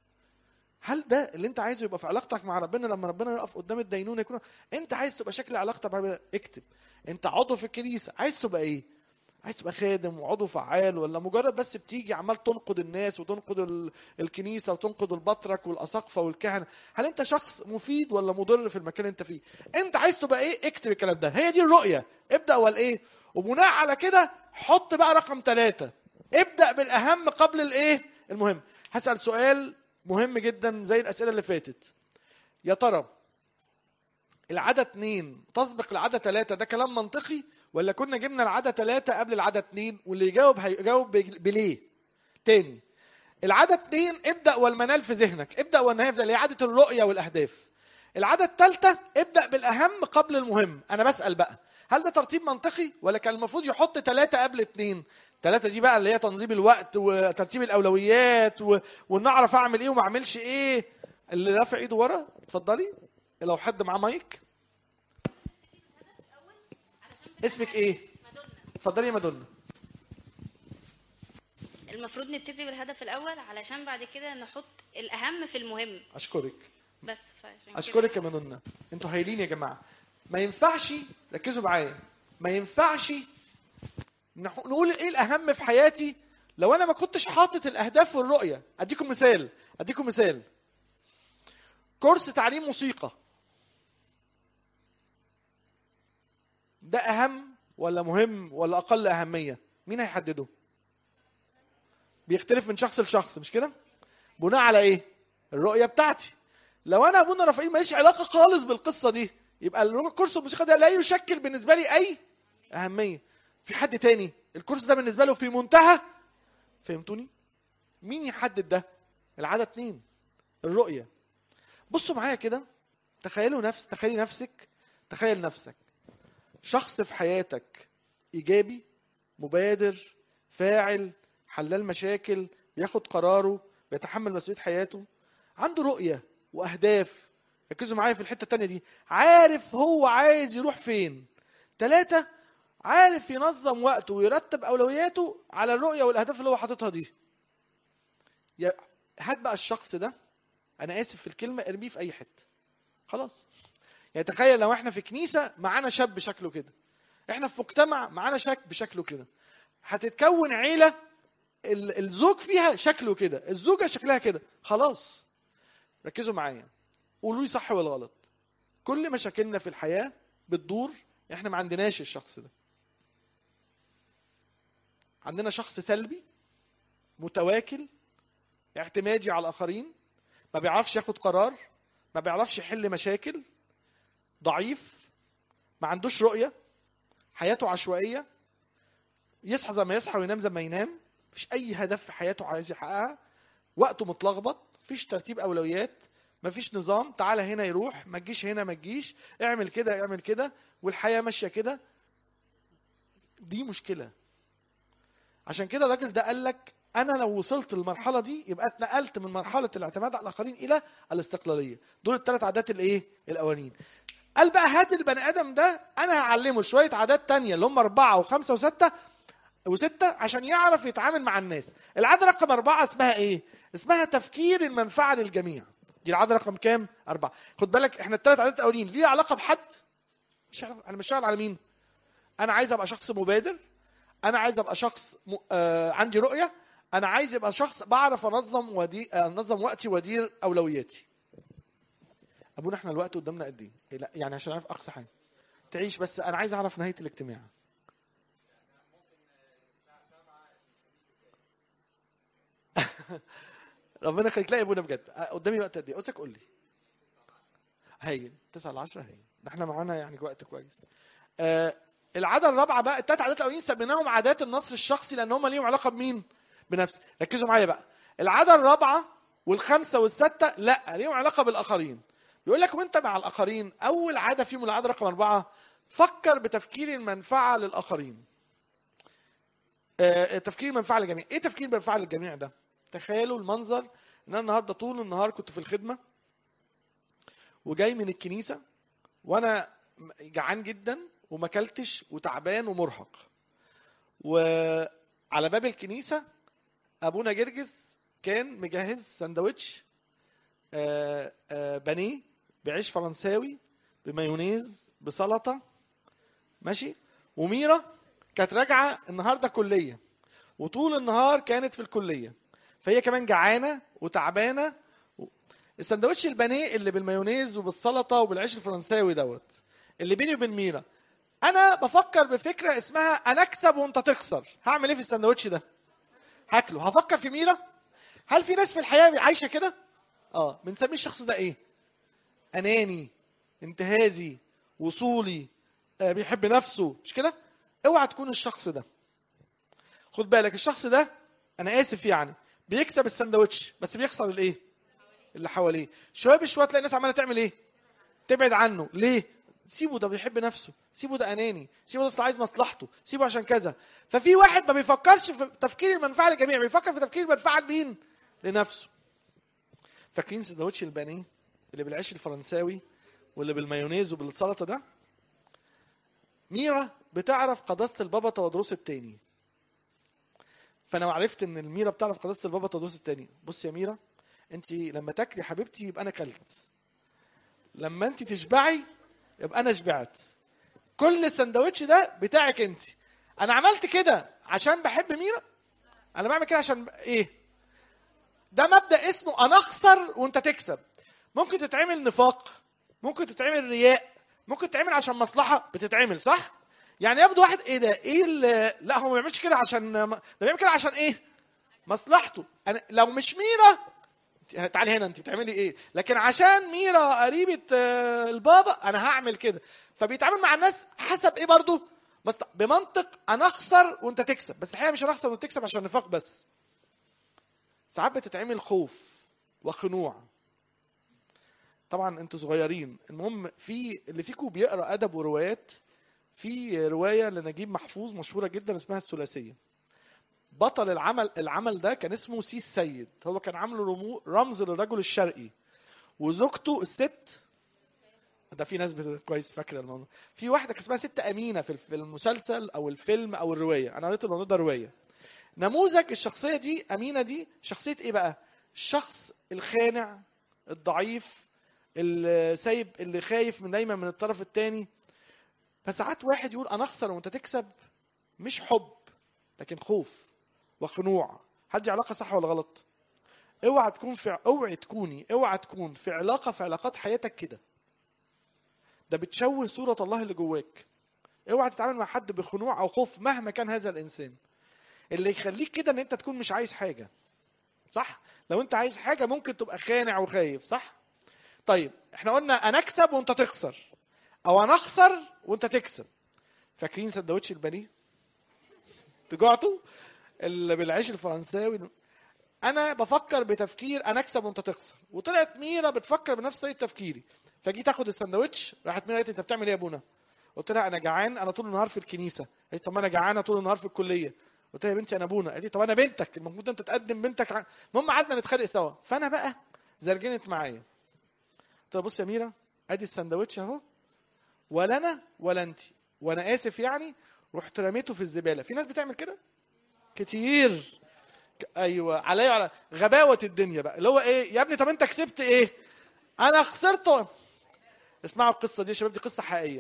هل ده اللي انت عايزه يبقى في علاقتك مع ربنا لما ربنا يقف قدام الدينونه يكون انت عايز تبقى شكل علاقتك مع ربنا اكتب انت عضو في الكنيسه عايز تبقى ايه عايز تبقى خادم وعضو فعال ولا مجرد بس بتيجي عمال تنقد الناس وتنقد ال- الكنيسه وتنقد البطرك والاساقفه والكهنه هل انت شخص مفيد ولا مضر في المكان اللي انت فيه انت عايز تبقى ايه اكتب الكلام ده هي دي الرؤيه ابدا والايه وبناء على كده حط بقى رقم ثلاثة ابدا بالاهم قبل الايه المهم هسال سؤال مهم جدا زي الاسئله اللي فاتت يا ترى العدد اتنين تسبق العدد ثلاثة ده كلام منطقي ولا كنا جبنا العدد ثلاثة قبل العدد اتنين واللي يجاوب هيجاوب بج- بليه تاني العدد اتنين ابدأ والمنال في ذهنك ابدأ والنهاية في ذهنك اللي هي عادة الرؤية والأهداف العادة الثالثة ابدأ بالأهم قبل المهم أنا بسأل بقى هل ده ترتيب منطقي ولا كان المفروض يحط ثلاثة قبل اتنين ثلاثة دي بقى اللي هي تنظيم الوقت وترتيب الأولويات و... وإن أعرف أعمل إيه وما أعملش إيه اللي رافع إيده ورا اتفضلي لو حد معاه مايك اسمك إيه؟ اتفضلي يا مادونا
المفروض نبتدي بالهدف الاول علشان بعد كده نحط الاهم في المهم
أشكرك
بس فعشان كده-
اشكرك يا منى انتوا هايلين يا جماعه ما ينفعش ركزوا معايا ما ينفعش نح- نقول ايه الاهم في حياتي لو انا ما كنتش حاطط الاهداف والرؤيه اديكم مثال اديكم مثال كورس تعليم موسيقى ده اهم ولا مهم ولا اقل اهميه مين هيحدده بيختلف من شخص لشخص مش كده بناء على ايه الرؤيه بتاعتي لو انا ابونا رفائيل ماليش علاقه خالص بالقصه دي يبقى الكورس الموسيقى ده لا يشكل بالنسبه لي اي اهميه في حد تاني الكورس ده بالنسبه له في منتهى فهمتوني مين يحدد ده العدد اتنين الرؤيه بصوا معايا كده تخيلوا نفس تخيلي نفسك تخيل نفسك شخص في حياتك ايجابي مبادر فاعل حلال مشاكل بياخد قراره بيتحمل مسؤوليه حياته عنده رؤيه واهداف ركزوا معايا في الحته التانية دي عارف هو عايز يروح فين ثلاثة عارف ينظم وقته ويرتب اولوياته على الرؤيه والاهداف اللي هو حاططها دي يا- هات بقى الشخص ده انا اسف في الكلمه ارميه في اي حته خلاص يعني تخيل لو احنا في كنيسه معانا شاب شكله كده احنا في مجتمع معانا شاب بشكله كده هتتكون عيله ال- الزوج فيها شكله كده الزوجه شكلها كده خلاص ركزوا معايا قولوا لي صح ولا غلط كل مشاكلنا في الحياه بتدور احنا ما عندناش الشخص ده عندنا شخص سلبي متواكل اعتمادي على الاخرين ما بيعرفش ياخد قرار ما بيعرفش يحل مشاكل ضعيف ما عندوش رؤيه حياته عشوائيه يصحى زي ما يصحى وينام زي ما ينام مفيش اي هدف في حياته عايز يحققها وقته متلخبط مفيش ترتيب اولويات مفيش نظام تعالى هنا يروح ما تجيش هنا ما تجيش اعمل كده اعمل كده والحياه ماشيه كده دي مشكله عشان كده الراجل ده قال لك انا لو وصلت للمرحله دي يبقى اتنقلت من مرحله الاعتماد على الاخرين الى الاستقلاليه دول الثلاث عادات الايه الاولانيين قال بقى هات البني ادم ده انا هعلمه شويه عادات تانية اللي هم اربعه وخمسه وسته وستة عشان يعرف يتعامل مع الناس العادة رقم أربعة اسمها إيه؟ اسمها تفكير المنفعة للجميع دي العادة رقم كام؟ أربعة خد بالك إحنا الثلاث عادات الأولين ليه علاقة بحد؟ مش عارف أنا مش شغال على مين؟ أنا عايز أبقى شخص مبادر أنا عايز أبقى شخص م... آه عندي رؤية أنا عايز أبقى شخص بعرف أنظم ودي... آه، أنظم وقتي وأدير أولوياتي أبونا إحنا الوقت قدامنا قد إيه؟ إيه، لا يعني عشان أعرف أقصى حاجة تعيش بس أنا عايز أعرف نهاية الاجتماع ربنا يخليك لا يا ابونا بجد أه، قدامي وقت قد ايه قلت لك قول لي هايل 9 ل 10 هايل ده احنا معانا يعني وقت كويس آه العاده الرابعه بقى الثلاث عادات الاولين سميناهم عادات النصر الشخصي لان هم ليهم علاقه بمين بنفسي ركزوا معايا بقى العاده الرابعه والخامسه والسادسه لا ليهم علاقه بالاخرين بيقول لك وانت مع الاخرين اول عاده فيهم العاده رقم اربعه فكر بتفكير المنفعه للاخرين آه تفكير المنفعه للجميع ايه تفكير المنفعه للجميع ده تخيلوا المنظر ان انا النهارده طول النهار كنت في الخدمه وجاي من الكنيسه وانا جعان جدا وما اكلتش وتعبان ومرهق وعلى باب الكنيسه ابونا جرجس كان مجهز سندوتش آه، آه، بانيه بعيش فرنساوي بمايونيز بسلطه ماشي وميرا كانت راجعه النهارده كليه وطول النهار كانت في الكليه فهي كمان جعانه وتعبانه السندوتش البانيه اللي بالمايونيز وبالسلطه وبالعيش الفرنساوي دوت اللي بيني وبين ميرا انا بفكر بفكره اسمها انا اكسب وانت تخسر هعمل ايه في السندوتش ده هاكله هفكر في ميرا هل في ناس في الحياه عايشه كده اه بنسميه الشخص ده ايه اناني انتهازي وصولي آه بيحب نفسه مش كده اوعى تكون الشخص ده خد بالك الشخص ده انا اسف يعني بيكسب السندوتش بس بيخسر الايه اللي حواليه شويه بشويه تلاقي الناس عماله تعمل ايه تبعد عنه ليه سيبه ده بيحب نفسه سيبه ده اناني سيبه ده اصل عايز مصلحته سيبه عشان كذا ففي واحد ما بيفكرش في تفكير المنفعه للجميع بيفكر في تفكير المنفعه لمين لنفسه فاكرين سندوتش البانيه اللي بالعيش الفرنساوي واللي بالمايونيز وبالسلطه ده ميرا بتعرف قداسه البابا تودروس التاني فانا عرفت ان الميرا بتعرف قداسه البابا تودروس التاني بص يا ميرا انت لما تاكلي حبيبتي يبقى انا كلت لما انت تشبعي يبقى انا شبعت كل سندوتش ده بتاعك انت انا عملت كده عشان بحب ميرا انا بعمل كده عشان ايه ده مبدا اسمه انا اخسر وانت تكسب ممكن تتعمل نفاق ممكن تتعمل رياء ممكن تتعمل عشان مصلحه بتتعمل صح يعني يبدو واحد ايه ده ايه اللي... لا هو ما بيعملش كده عشان ده بيعمل كده عشان ايه مصلحته انا لو مش ميرا تعالي هنا انت بتعملي ايه لكن عشان ميرا قريبه آه، البابا انا هعمل كده فبيتعامل مع الناس حسب ايه برضو بس بمنطق انا اخسر وانت تكسب بس الحقيقه مش هنخسر وانت تكسب عشان نفاق بس ساعات بتتعمل خوف وخنوع طبعا انتوا صغيرين المهم في اللي فيكم بيقرا ادب وروايات في روايه لنجيب محفوظ مشهوره جدا اسمها الثلاثيه بطل العمل العمل ده كان اسمه سي السيد هو كان عامله رمو- رمز للرجل الشرقي وزوجته الست ده في ناس بت- كويس فاكره الموضوع في واحده كان اسمها ست امينه في في المسلسل او الفيلم او الروايه انا قريت الموضوع ده روايه نموذج الشخصيه دي امينه دي شخصيه ايه بقى الشخص الخانع الضعيف اللي سايب اللي خايف من دايما من الطرف الثاني فساعات واحد يقول انا اخسر وانت تكسب مش حب لكن خوف وخنوع هل دي علاقه صح ولا غلط اوعى تكون في اوعي تكوني اوعى تكون في علاقه في علاقات حياتك كده ده بتشوه صوره الله اللي جواك اوعى تتعامل مع حد بخنوع او خوف مهما كان هذا الانسان اللي يخليك كده ان انت تكون مش عايز حاجه صح لو انت عايز حاجه ممكن تبقى خانع وخايف صح طيب احنا قلنا انا اكسب وانت تخسر او انا اخسر وانت تكسب فاكرين سندوتش البانيه تجعتوا اللي بالعيش الفرنساوي انا بفكر بتفكير انا اكسب وانت تخسر وطلعت ميرا بتفكر بنفس طريقه تفكيري فجيت اخد السندوتش راحت ميرا قالت لي انت بتعمل ايه يا ابونا قلت لها انا جعان انا طول النهار في الكنيسه قالت طب ما انا جعانه طول النهار في الكليه قلت لها يا بنتي انا ابونا قالت لي طب انا بنتك المفروض انت تقدم بنتك ع- المهم قعدنا نتخانق سوا فانا بقى زرجنت معايا قلت لها بص يا ميرا ادي السندوتش اهو ولا انا ولا انت وانا اسف يعني رحت رميته في الزباله في ناس بتعمل كده كتير ك- ايوه عليا على غباوه الدنيا بقى اللي هو ايه يا ابني طب انت كسبت ايه انا خسرت اسمعوا القصه دي يا شباب دي قصه حقيقيه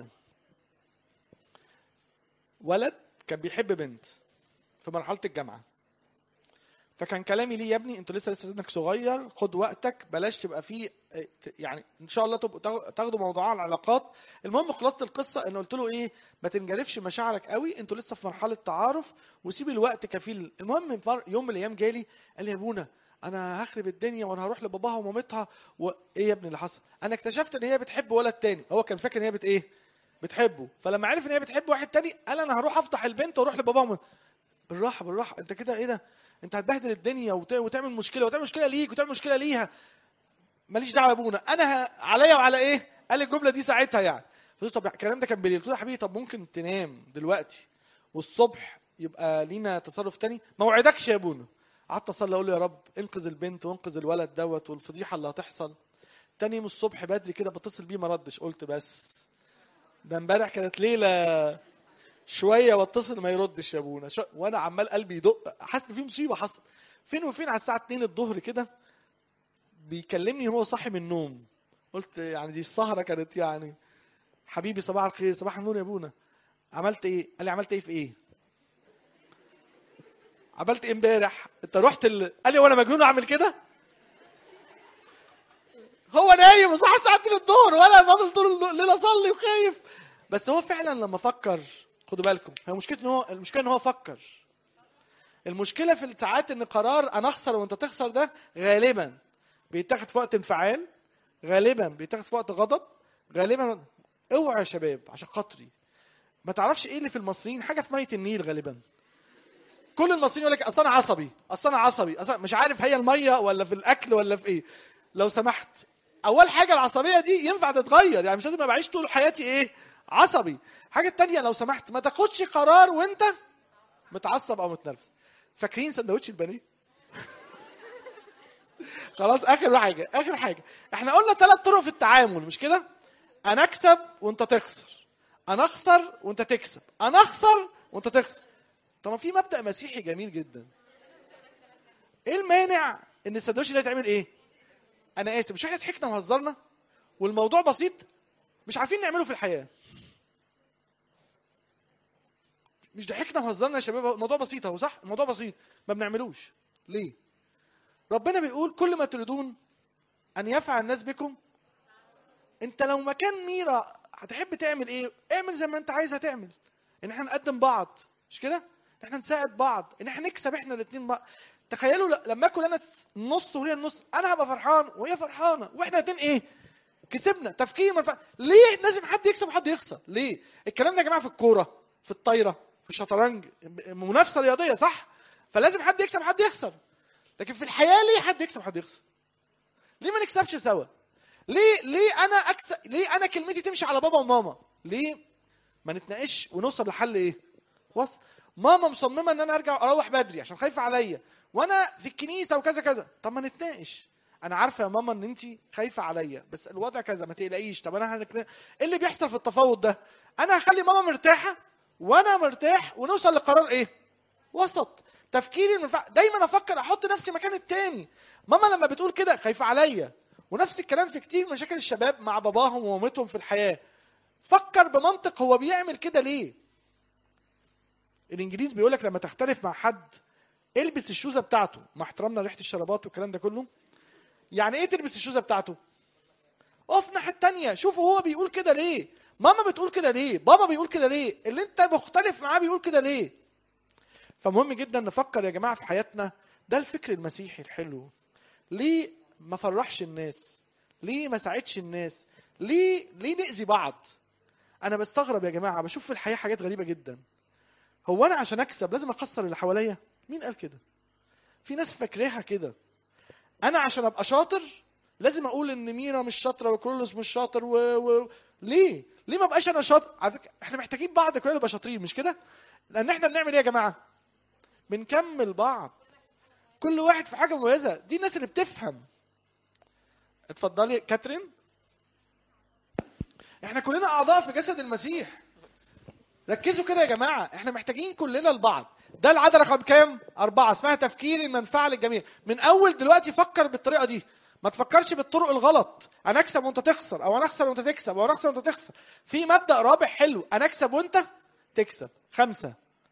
ولد كان بيحب بنت في مرحله الجامعه فكان كلامي ليه يا ابني انتوا لسه لسه سنك صغير خد وقتك بلاش تبقى فيه اه، ت- يعني ان شاء الله تبقوا تاخ- تاخدوا موضوع العلاقات المهم خلاصه القصه ان قلت له ايه ما تنجرفش مشاعرك قوي انتوا لسه في مرحله تعارف وسيب الوقت كفيل المهم من فر- يوم من الايام جالي قال لي يا ابونا انا هخرب الدنيا وانا هروح لباباها ومامتها وايه يا ابني اللي حصل انا اكتشفت ان هي بتحب ولد تاني هو كان فاكر ان هي بت ايه بتحبه فلما عرف ان هي بتحب واحد تاني قال انا هروح افضح البنت واروح لباباها وم... بالراحه بالراحه انت كده ايه ده انت هتبهدل الدنيا وت... وتعمل مشكله وتعمل مشكله ليك وتعمل مشكله ليها ماليش دعوه يا ابونا انا ه... عليا وعلى ايه قال الجمله دي ساعتها يعني قلت له طب الكلام ده كان بالليل قلت له يا حبيبي طب ممكن تنام دلوقتي والصبح يبقى لينا تصرف تاني ما وعدكش يا ابونا قعدت اصلي اقول له يا رب انقذ البنت وانقذ الولد دوت والفضيحه اللي هتحصل تاني يوم الصبح بدري كده بتصل بيه ما ردش قلت بس ده امبارح كانت ليله شويه واتصل ما يردش يا ابونا شو... وانا عمال قلبي يدق حاسس ان في مصيبه حصلت فين وفين على الساعه 2 الظهر كده بيكلمني وهو صاحي من النوم قلت يعني دي السهره كانت يعني حبيبي صباح الخير صباح النور يا ابونا عملت ايه قال لي عملت ايه في ايه عملت ايه امبارح انت رحت ال... قال لي وانا مجنون اعمل كده هو نايم وصحى الساعه 2 الظهر وانا فاضل طول الليل اصلي وخايف بس هو فعلا لما فكر خدوا بالكم هي مشكلته ان هو المشكله ان هو فكر المشكله في الساعات ان قرار انا اخسر وانت تخسر ده غالبا بيتاخد في وقت انفعال غالبا بيتاخد في وقت غضب غالبا اوعى يا شباب عشان خاطري ما تعرفش ايه اللي في المصريين حاجه في ميه النيل غالبا كل المصريين يقول لك اصل انا عصبي اصل انا عصبي اصل مش عارف هي الميه ولا في الاكل ولا في ايه لو سمحت اول حاجه العصبيه دي ينفع تتغير يعني مش لازم ابقى اعيش طول حياتي ايه عصبي حاجه تانية لو سمحت ما تاخدش قرار وانت متعصب او متنرفز فاكرين سندوتش البانيه خلاص اخر حاجه اخر حاجه احنا قلنا ثلاث طرق في التعامل مش كده انا اكسب وانت تخسر انا اخسر وانت تكسب انا اخسر وانت تخسر طب ما في مبدا مسيحي جميل جدا ايه المانع ان السندوتش ده يتعمل ايه انا اسف مش احنا ضحكنا وهزرنا والموضوع بسيط مش عارفين نعمله في الحياه مش ضحكنا وهزرنا يا شباب الموضوع بسيط اهو صح الموضوع بسيط ما بنعملوش ليه ربنا بيقول كل ما تريدون ان يفعل الناس بكم انت لو مكان ميرا هتحب تعمل ايه اعمل زي ما انت عايز هتعمل ان احنا نقدم بعض مش كده ان احنا نساعد بعض ان احنا نكسب احنا الاثنين بعض تخيلوا ل- لما اكل انا النص وهي النص انا هبقى فرحان وهي فرحانه واحنا الاثنين ايه كسبنا تفكير منفع ليه لازم حد يكسب وحد يخسر ليه الكلام ده يا جماعه في الكوره في الطايره في الشطرنج منافسه رياضيه صح فلازم حد يكسب وحد يخسر لكن في الحياه ليه حد يكسب وحد يخسر ليه ما نكسبش سوا ليه ليه انا اكسب ليه انا كلمتي تمشي على بابا وماما ليه ما نتناقش ونوصل لحل ايه وصل ماما مصممه ان انا ارجع اروح بدري عشان خايفه عليا وانا في الكنيسه وكذا كذا طب ما نتناقش انا عارفه يا ماما ان انت خايفه عليا بس الوضع كذا ما تقلقيش طب انا هنك... ايه اللي بيحصل في التفاوض ده انا هخلي ماما مرتاحه وانا مرتاح ونوصل لقرار ايه وسط تفكيري المنفع دايما افكر احط نفسي مكان التاني ماما لما بتقول كده خايفه عليا ونفس الكلام في كتير مشاكل الشباب مع باباهم ومامتهم في الحياه فكر بمنطق هو بيعمل كده ليه الانجليز بيقول لك لما تختلف مع حد البس الشوزه بتاعته مع احترامنا لريحه الشرابات والكلام ده كله يعني ايه تلبس الشوزه بتاعته اقف الناحيه التانيه شوف هو بيقول كده ليه ماما بتقول كده ليه بابا بيقول كده ليه اللي انت مختلف معاه بيقول كده ليه فمهم جدا نفكر يا جماعه في حياتنا ده الفكر المسيحي الحلو ليه ما فرحش الناس ليه ما ساعدش الناس ليه ليه نأذي بعض انا بستغرب يا جماعه بشوف في الحياه حاجات غريبه جدا هو انا عشان اكسب لازم اخسر اللي حواليا مين قال كده في ناس فاكراها كده انا عشان ابقى شاطر لازم اقول ان ميرا مش شاطره وكرولوس مش شاطر و... و... ليه ليه ما بقاش انا شاطر على فكره احنا محتاجين بعض كلنا نبقى شاطرين مش كده لان احنا بنعمل ايه يا جماعه بنكمل بعض كل واحد في حاجه مميزه دي الناس اللي بتفهم اتفضلي كاترين احنا كلنا اعضاء في جسد المسيح ركزوا كده يا جماعه احنا محتاجين كلنا لبعض ده العاده رقم كام أربعة اسمها تفكير المنفعه للجميع من اول دلوقتي فكر بالطريقه دي ما تفكرش بالطرق الغلط انا اكسب وانت تخسر او انا اخسر وانت تكسب او انا اخسر وانت تخسر في مبدا رابع حلو انا اكسب وانت تكسب خمسة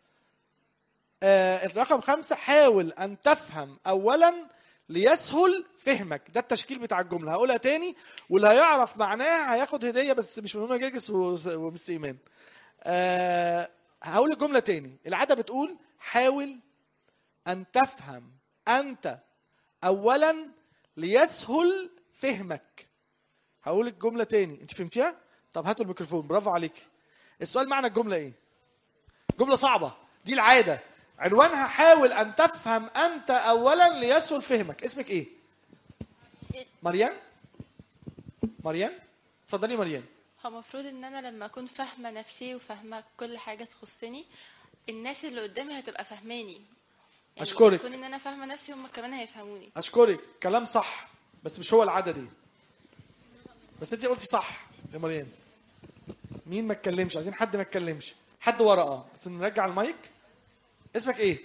آه الرقم خمسة حاول أن تفهم أولا ليسهل فهمك ده التشكيل بتاع الجملة هقولها تاني واللي هيعرف معناها هياخد هدية بس مش من هنا جرجس ومس إيمان آه هقول الجملة تاني العادة بتقول حاول أن تفهم أنت أولا ليسهل فهمك هقول الجملة تاني أنت فهمتيها؟ طب هاتوا الميكروفون برافو عليك السؤال معنى الجملة إيه؟ جملة صعبة دي العادة عنوانها حاول أن تفهم أنت أولا ليسهل فهمك اسمك إيه؟ مريم؟ مريم؟ اتفضلي مريم
هو المفروض ان انا لما اكون فاهمه نفسي وفاهمه كل حاجه تخصني الناس اللي قدامي هتبقى فاهماني يعني
أشكرك.
يكون ان انا فاهمه نفسي هم كمان هيفهموني
أشكرك كلام صح بس مش هو العادة دي بس أنت قلتي صح يا مريم مين ما اتكلمش عايزين حد ما اتكلمش حد ورا اه بس نرجع المايك اسمك ايه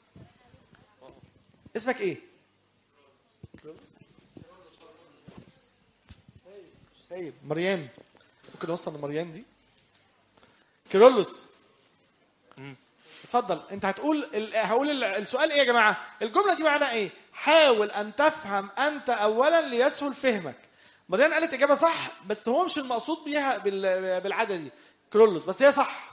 اسمك ايه طيب مريم ممكن نوصل لمريم دي كيرلس
مم.
اتفضل انت هتقول ال... هقول ال- السؤال ايه يا جماعه الجمله دي معناها ايه حاول ان تفهم انت اولا ليسهل فهمك مريم قالت اجابه صح بس هو مش المقصود بيها بال... بالعاده دي كرولوس بس هي صح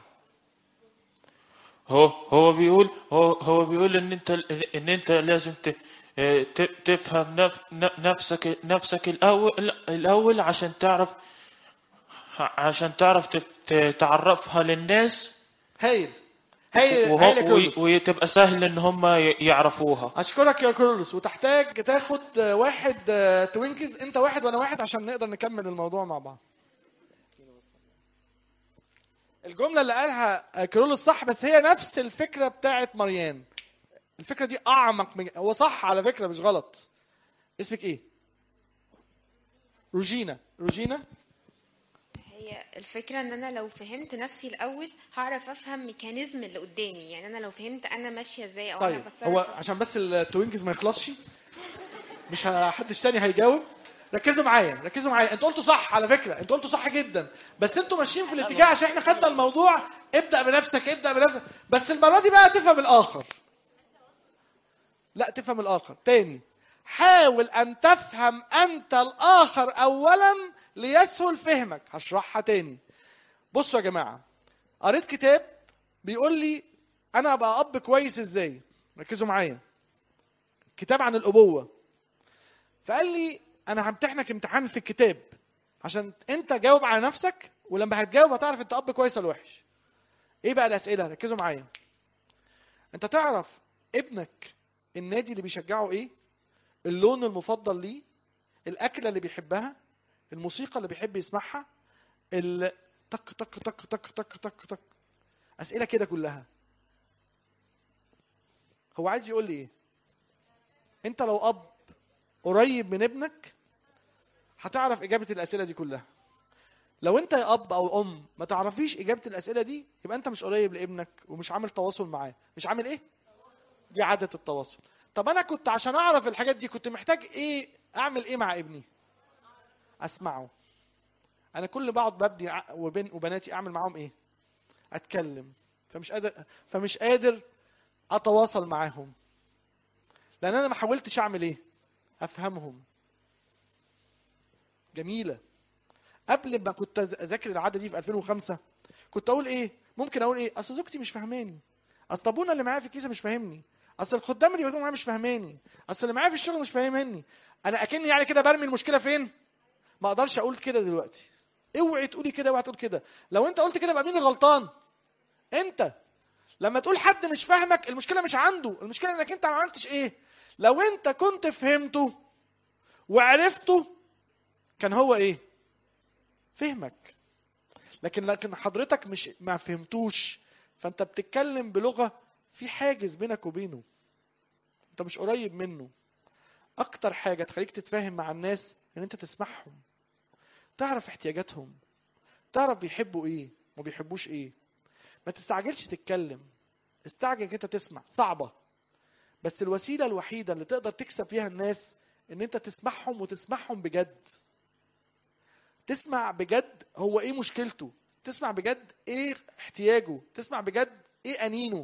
هو هو بيقول هو هو بيقول ان انت ان انت لازم ت- ت- تفهم نف- نفسك نفسك الاول الاول عشان تعرف عشان تعرف ت- ت- تعرفها للناس
هايل هايل
وهو-
هايل يا
وي-
كرولوس
وتبقى سهل ان هم ي- يعرفوها
اشكرك يا كرولوس وتحتاج تاخد واحد آه، توينكز انت واحد وانا واحد عشان نقدر نكمل الموضوع مع بعض الجمله اللي قالها كرولوس صح بس هي نفس الفكره بتاعت مريان الفكره دي اعمق من هو صح على فكره مش غلط اسمك ايه روجينا روجينا
هي الفكرة ان انا لو فهمت نفسي الاول هعرف افهم ميكانيزم اللي قدامي يعني انا لو فهمت انا ماشية ازاي او
طيب
انا بتصرف
هو
إزاي.
عشان بس التوينكز ما يخلصش مش ه- حدش تاني هيجاوب ركزوا معايا ركزوا معايا انتوا قلتوا صح على فكره انتوا قلتوا صح جدا بس انتوا ماشيين في الاتجاه عشان احنا خدنا الموضوع ابدا بنفسك ابدا بنفسك بس المره دي بقى تفهم الاخر لا تفهم الاخر تاني حاول ان تفهم انت الاخر اولا ليسهل فهمك هشرحها تاني بصوا يا جماعه قريت كتاب بيقول لي انا ابقى اب كويس ازاي ركزوا معايا كتاب عن الابوه فقال لي انا همتحنك امتحان في الكتاب عشان انت جاوب على نفسك ولما هتجاوب هتعرف انت اب كويس ولا وحش ايه بقى الاسئله ركزوا معايا انت تعرف ابنك النادي اللي بيشجعه ايه اللون المفضل ليه الاكله اللي بيحبها الموسيقى اللي بيحب يسمعها ال... تك تك تك تك تك تك تك اسئله كده كلها هو عايز يقول لي ايه انت لو اب قريب من ابنك هتعرف اجابه الاسئله دي كلها لو انت يا اب او ام ما تعرفيش اجابه الاسئله دي يبقى انت مش قريب لابنك ومش عامل تواصل معاه مش عامل ايه دي عاده التواصل طب انا كنت عشان اعرف الحاجات دي كنت محتاج ايه اعمل ايه مع ابني اسمعه انا كل ما بقعد ببني ع- وبن وبناتي اعمل معاهم ايه اتكلم فمش قادر فمش قادر اتواصل معاهم لان انا ما حاولتش اعمل ايه افهمهم جميله قبل ما كنت أذ- اذاكر العاده دي في 2005 كنت اقول ايه ممكن اقول ايه اصل زوجتي مش فاهماني اصل ابونا اللي معايا في الكيسه مش فاهمني اصل الخدام اللي بيخدموا معايا مش فاهماني اصل اللي معايا في الشغل مش فاهمني انا اكني يعني كده برمي المشكله فين ما اقدرش اقول كده دلوقتي اوعي تقولي كده اوعي تقول كده لو انت قلت كده يبقى مين الغلطان انت لما تقول حد مش فاهمك المشكله مش عنده المشكله انك انت ما عملتش ايه لو انت كنت فهمته وعرفته كان هو ايه فهمك لكن لكن حضرتك مش ما فهمتوش فانت بتتكلم بلغه في حاجز بينك وبينه انت مش قريب منه اكتر حاجه تخليك تتفاهم مع الناس ان انت تسمعهم تعرف احتياجاتهم تعرف بيحبوا ايه وما بيحبوش ايه ما تستعجلش تتكلم استعجل انك انت تسمع صعبه بس الوسيله الوحيده اللي تقدر تكسب بيها الناس ان انت تسمعهم وتسمعهم بجد تسمع بجد هو ايه مشكلته تسمع بجد ايه احتياجه تسمع بجد ايه انينه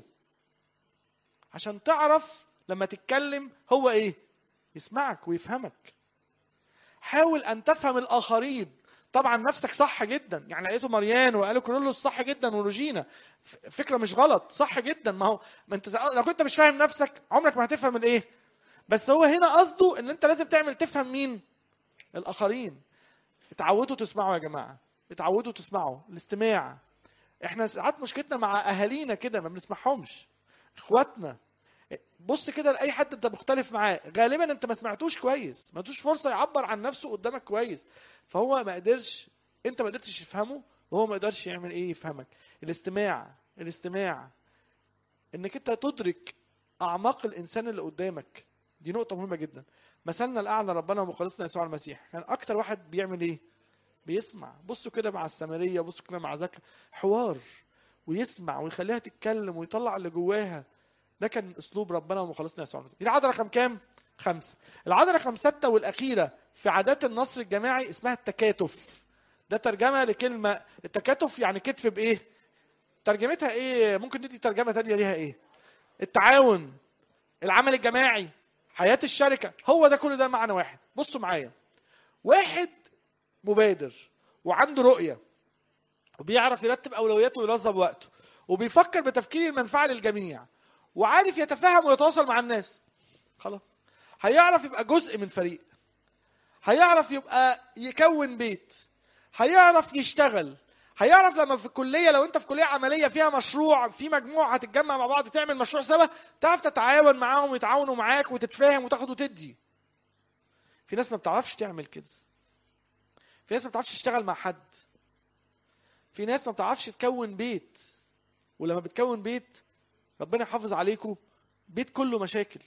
عشان تعرف لما تتكلم هو ايه يسمعك ويفهمك حاول ان تفهم الاخرين طبعا نفسك صح جدا يعني لقيته مريان وقالوا كرولوس صح جدا وروجينا ف- فكره مش غلط صح جدا ما هو ما انت لو كنت مش فاهم نفسك عمرك ما هتفهم الايه بس هو هنا قصده ان انت لازم تعمل تفهم مين الاخرين اتعودوا تسمعوا يا جماعه اتعودوا تسمعوا الاستماع احنا ساعات مشكلتنا مع اهالينا كده ما بنسمعهمش اخواتنا بص كده لاي حد انت مختلف معاه غالبا انت ما سمعتوش كويس ما ادوش فرصه يعبر عن نفسه قدامك كويس فهو ما قدرش انت ما قدرتش تفهمه وهو ما قدرش يعمل ايه يفهمك الاستماع الاستماع انك انت تدرك اعماق الانسان اللي قدامك دي نقطه مهمه جدا مثلنا الاعلى ربنا ومخلصنا يسوع المسيح كان اكتر واحد بيعمل ايه بيسمع بصوا كده مع السامريه بصوا كده مع زكا حوار ويسمع ويخليها تتكلم ويطلع اللي جواها ده كان اسلوب ربنا ومخلصنا يسوع المسيح دي العاده رقم كام خمسة العاده رقم ستة والاخيره في عادات النصر الجماعي اسمها التكاتف ده ترجمه لكلمه التكاتف يعني كتف بايه ترجمتها ايه ممكن ندي ترجمه تانية ليها ايه التعاون العمل الجماعي حياه الشركه هو ده كل ده معنى واحد بصوا معايا واحد مبادر وعنده رؤيه وبيعرف يرتب اولوياته وينظم وقته وبيفكر بتفكير المنفعه للجميع وعارف يتفاهم ويتواصل مع الناس خلاص هيعرف يبقى جزء من فريق هيعرف يبقى يكون بيت هيعرف يشتغل هيعرف لما في الكليه لو انت في كليه عمليه فيها مشروع في مجموعه هتتجمع مع بعض تعمل مشروع سوا تعرف تتعاون معاهم ويتعاونوا معاك وتتفاهم وتاخد وتدي في ناس ما بتعرفش تعمل كده في ناس ما بتعرفش تشتغل مع حد في ناس ما بتعرفش تكون بيت ولما بتكون بيت ربنا يحافظ عليكم بيت كله مشاكل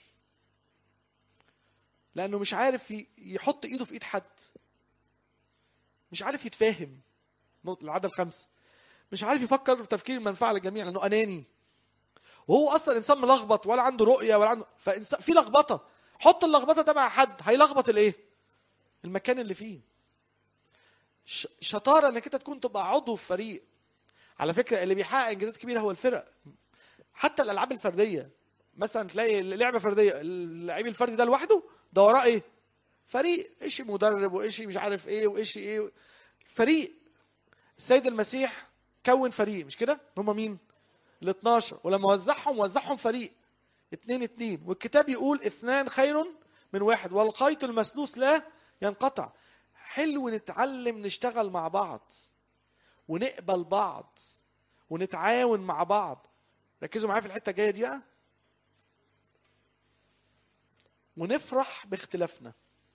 لانه مش عارف ي- يحط ايده في ايد حد مش عارف يتفاهم نقطة العادة الخامسة مش عارف يفكر بتفكير المنفعة للجميع لأنه أناني وهو أصلا إنسان ملخبط ولا عنده رؤية ولا عنده فإنسان في لخبطة حط اللخبطة ده مع حد هيلخبط الإيه؟ المكان اللي فيه ش- شطارة إنك أنت تكون تبقى عضو في فريق على فكرة اللي بيحقق إنجازات كبيرة هو الفرق حتى الألعاب الفردية مثلا تلاقي لعبة فردية اللعيب الفردي ده لوحده ده وراه إيه؟ فريق إيش مدرب وإيش مش عارف إيه وإيش إيه فريق السيد المسيح كون فريق مش كده؟ هم مين؟ ال 12 ولما وزعهم وزعهم فريق اتنين اتنين والكتاب يقول اثنان خير من واحد والخيط المسلوس لا ينقطع حلو نتعلم نشتغل مع بعض ونقبل بعض ونتعاون مع بعض ركزوا معايا في الحته الجايه دي بقى ونفرح باختلافنا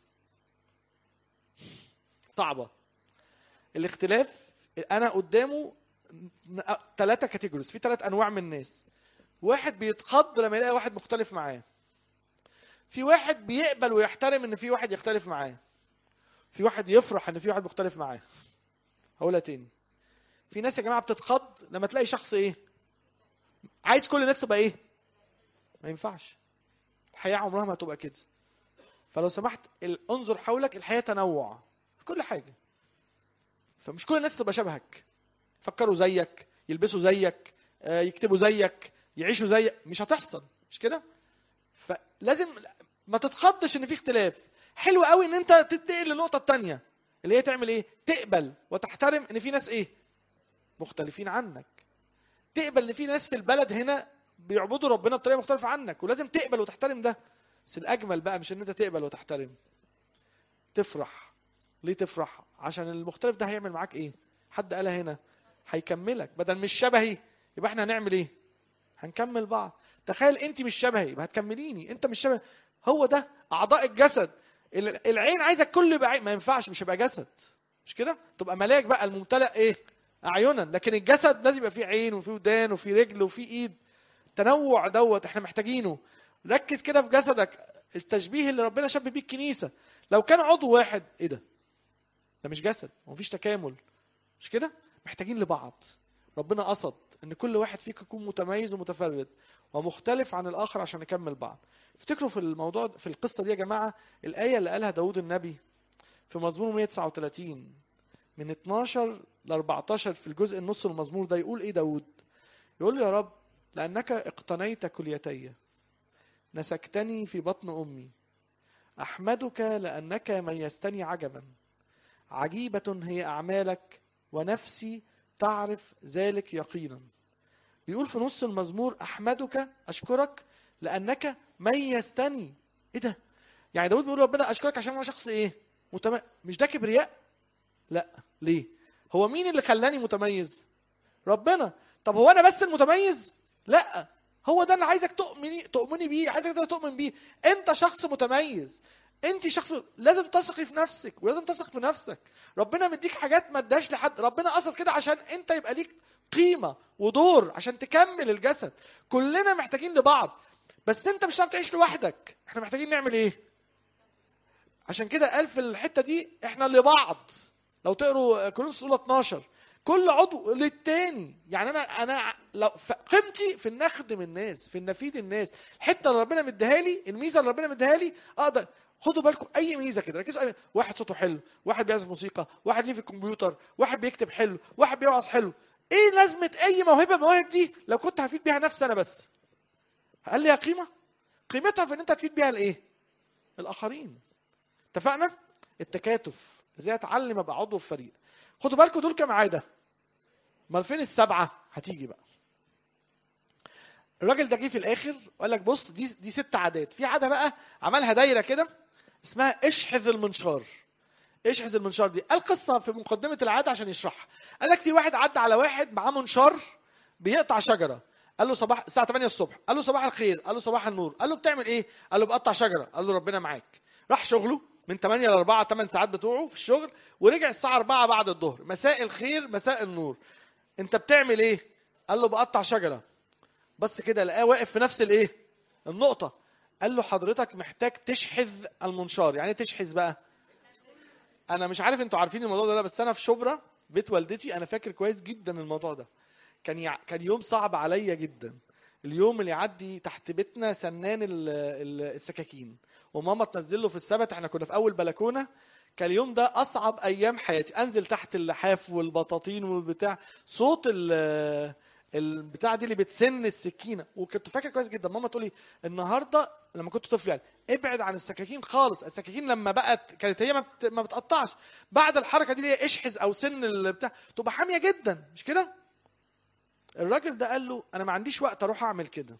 صعبه الاختلاف انا قدامه ثلاثه كاتيجوريز في ثلاث انواع من الناس واحد بيتخض لما يلاقي واحد مختلف معاه في واحد بيقبل ويحترم ان في واحد يختلف معاه في واحد يفرح ان في واحد مختلف معاه هقولها تاني في ناس يا جماعه بتتخض لما تلاقي شخص ايه عايز كل الناس تبقى ايه ما ينفعش الحياه عمرها ما هتبقى كده فلو سمحت ال- انظر حولك الحياه تنوع في كل حاجه فمش كل الناس تبقى شبهك يفكروا زيك يلبسوا زيك آه، يكتبوا زيك يعيشوا زيك مش هتحصل مش كده فلازم ما تتخضش ان في اختلاف حلو قوي ان انت تنتقل للنقطه الثانيه اللي هي تعمل ايه تقبل وتحترم ان في ناس ايه مختلفين عنك تقبل ان في ناس في البلد هنا بيعبدوا ربنا بطريقه مختلفه عنك ولازم تقبل وتحترم ده بس الاجمل بقى مش ان انت تقبل وتحترم تفرح ليه تفرح عشان المختلف ده هيعمل معاك ايه حد قالها هنا هيكملك بدل مش شبهي يبقى احنا هنعمل ايه هنكمل بعض تخيل انت مش شبهي يبقى هتكمليني انت مش شبه هو ده اعضاء الجسد ال- العين عايزه الكل يبقى عين ما ينفعش مش هيبقى جسد مش كده تبقى ملاك بقى الممتلئ ايه اعينا لكن الجسد لازم يبقى فيه عين وفيه ودان وفيه رجل وفيه ايد تنوع دوت احنا محتاجينه ركز كده في جسدك التشبيه اللي ربنا شبه بيه الكنيسه لو كان عضو واحد ايه ده ده مش جسد ومفيش تكامل مش كده محتاجين لبعض ربنا قصد ان كل واحد فيكم يكون متميز ومتفرد ومختلف عن الاخر عشان نكمل بعض افتكروا في الموضوع في القصه دي يا جماعه الايه اللي قالها داود النبي في مزمور 139 من 12 ل 14 في الجزء النص المزمور ده يقول ايه داود يقول له يا رب لانك اقتنيت كليتي نسكتني في بطن امي احمدك لانك ميزتني عجبا عجيبه هي اعمالك ونفسي تعرف ذلك يقينا بيقول في نص المزمور احمدك اشكرك لانك ميزتني ايه ده يعني داود بيقول ربنا اشكرك عشان انا شخص ايه متم... مش ده كبرياء لا ليه هو مين اللي خلاني متميز ربنا طب هو انا بس المتميز لا هو ده اللي عايزك تؤمني تؤمني بيه عايزك ده تؤمن بيه انت شخص متميز انت شخص لازم تثقي في نفسك ولازم تثق في نفسك ربنا مديك حاجات ما اداش لحد ربنا قصد كده عشان انت يبقى ليك قيمه ودور عشان تكمل الجسد كلنا محتاجين لبعض بس انت مش هتعرف تعيش لوحدك احنا محتاجين نعمل ايه عشان كده قال في الحته دي احنا لبعض لو تقروا كورنثوس الاولى 12 كل عضو للتاني يعني انا انا لو ف- قيمتي في ان اخدم الناس في ان افيد الناس الحته اللي ربنا مديها لي الميزه اللي ربنا مديها لي اقدر خدوا بالكم اي ميزه كده ركزوا أي... واحد صوته حلو واحد بيعزف موسيقى واحد ليه في الكمبيوتر واحد بيكتب حلو واحد بيوعظ حلو ايه لازمه اي موهبه من المواهب دي لو كنت هفيد بيها نفسي انا بس هل ليها قيمه قيمتها في ان انت تفيد بيها الايه الاخرين اتفقنا التكاتف ازاي اتعلم ابقى عضو في فريق خدوا بالكم دول كام عاده امال فين السبعه هتيجي بقى الراجل ده جه في الاخر وقال لك بص دي دي ست عادات في عاده بقى عملها دايره كده اسمها اشحذ المنشار اشحذ المنشار دي قال قصه في مقدمه العاده عشان يشرحها قال لك في واحد عدى على واحد معاه منشار بيقطع شجره قال له صباح الساعه 8 الصبح قال له صباح الخير قال له صباح النور قال له بتعمل ايه قال له بقطع شجره قال له ربنا معاك راح شغله من 8 ل 4 8 ساعات بتوعه في الشغل ورجع الساعه 4 بعد الظهر مساء الخير مساء النور انت بتعمل ايه قال له بقطع شجره بس كده لقاه واقف في نفس الايه النقطه قال له حضرتك محتاج تشحذ المنشار يعني ايه تشحذ بقى انا مش عارف انتوا عارفين الموضوع ده ولا لا بس انا في شبرا بيت والدتي انا فاكر كويس جدا الموضوع ده كان يع... كان يوم صعب عليا جدا اليوم اللي يعدي تحت بيتنا سنان ال... ال- السكاكين وماما تنزل له في السبت احنا كنا في اول بلكونه كان اليوم ده اصعب ايام حياتي انزل تحت اللحاف والبطاطين والبتاع صوت ال البتاع دي اللي بتسن السكينه وكنت فاكر كويس جدا ماما تقول لي النهارده لما كنت طفل يعني ابعد عن السكاكين خالص السكاكين لما بقت كانت هي ما, بت... ما بتقطعش بعد الحركه دي اللي هي اشحذ او سن البتاع تبقى حاميه جدا مش كده الراجل ده قال له انا ما عنديش وقت اروح اعمل كده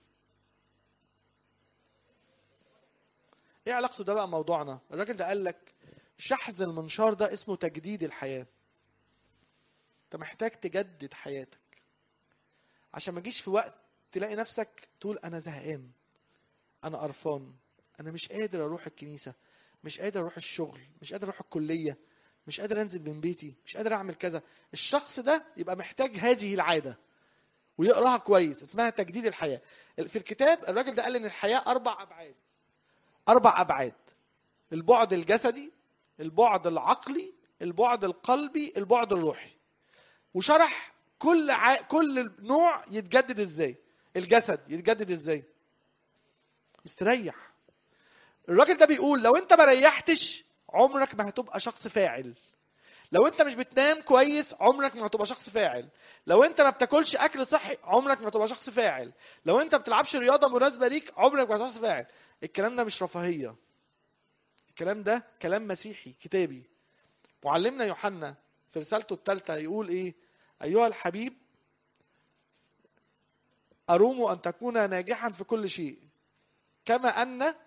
ايه علاقته ده بقى موضوعنا الراجل ده قال لك شحذ المنشار ده اسمه تجديد الحياه انت محتاج تجدد حياتك عشان ما تجيش في وقت تلاقي نفسك تقول انا زهقان انا قرفان انا مش قادر اروح الكنيسه مش قادر اروح الشغل مش قادر اروح الكليه مش قادر انزل من بيتي مش قادر اعمل كذا الشخص ده يبقى محتاج هذه العاده ويقراها كويس اسمها تجديد الحياه في الكتاب الراجل ده قال ان الحياه اربع ابعاد اربع ابعاد البعد الجسدي البعد العقلي البعد القلبي البعد الروحي وشرح كل ع... كل نوع يتجدد ازاي الجسد يتجدد ازاي استريح الراجل ده بيقول لو انت ما ريحتش عمرك ما هتبقى شخص فاعل لو انت مش بتنام كويس عمرك ما هتبقى شخص فاعل لو انت ما بتاكلش اكل صحي عمرك ما هتبقى شخص فاعل لو انت ما بتلعبش رياضه مناسبه ليك عمرك ما هتبقى شخص فاعل الكلام ده مش رفاهيه الكلام ده كلام مسيحي كتابي معلمنا يوحنا في رسالته الثالثه يقول ايه ايها الحبيب اروم ان تكون ناجحا في كل شيء كما ان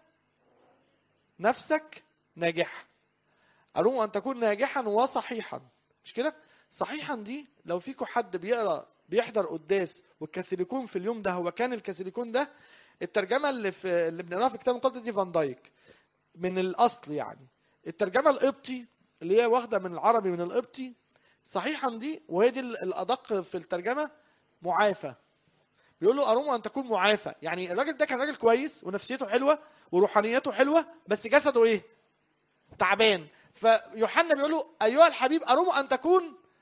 نفسك ناجحه أروم أن تكون ناجحا وصحيحا مش كده؟ صحيحا دي لو فيكم حد بيقرا بيحضر قداس والكاثوليكون في اليوم ده هو كان الكاثوليكون ده الترجمه اللي في اللي بنقراها في الكتاب المقدس دي فان دايك من الاصل يعني الترجمه القبطي اللي هي واخده من العربي من القبطي صحيحا دي وهي دي الادق في الترجمه معافى بيقول له اروم ان تكون معافى يعني الراجل ده كان راجل كويس ونفسيته حلوه وروحانيته حلوه بس جسده ايه تعبان فيوحنا بيقول له ايها الحبيب اروم ان تكون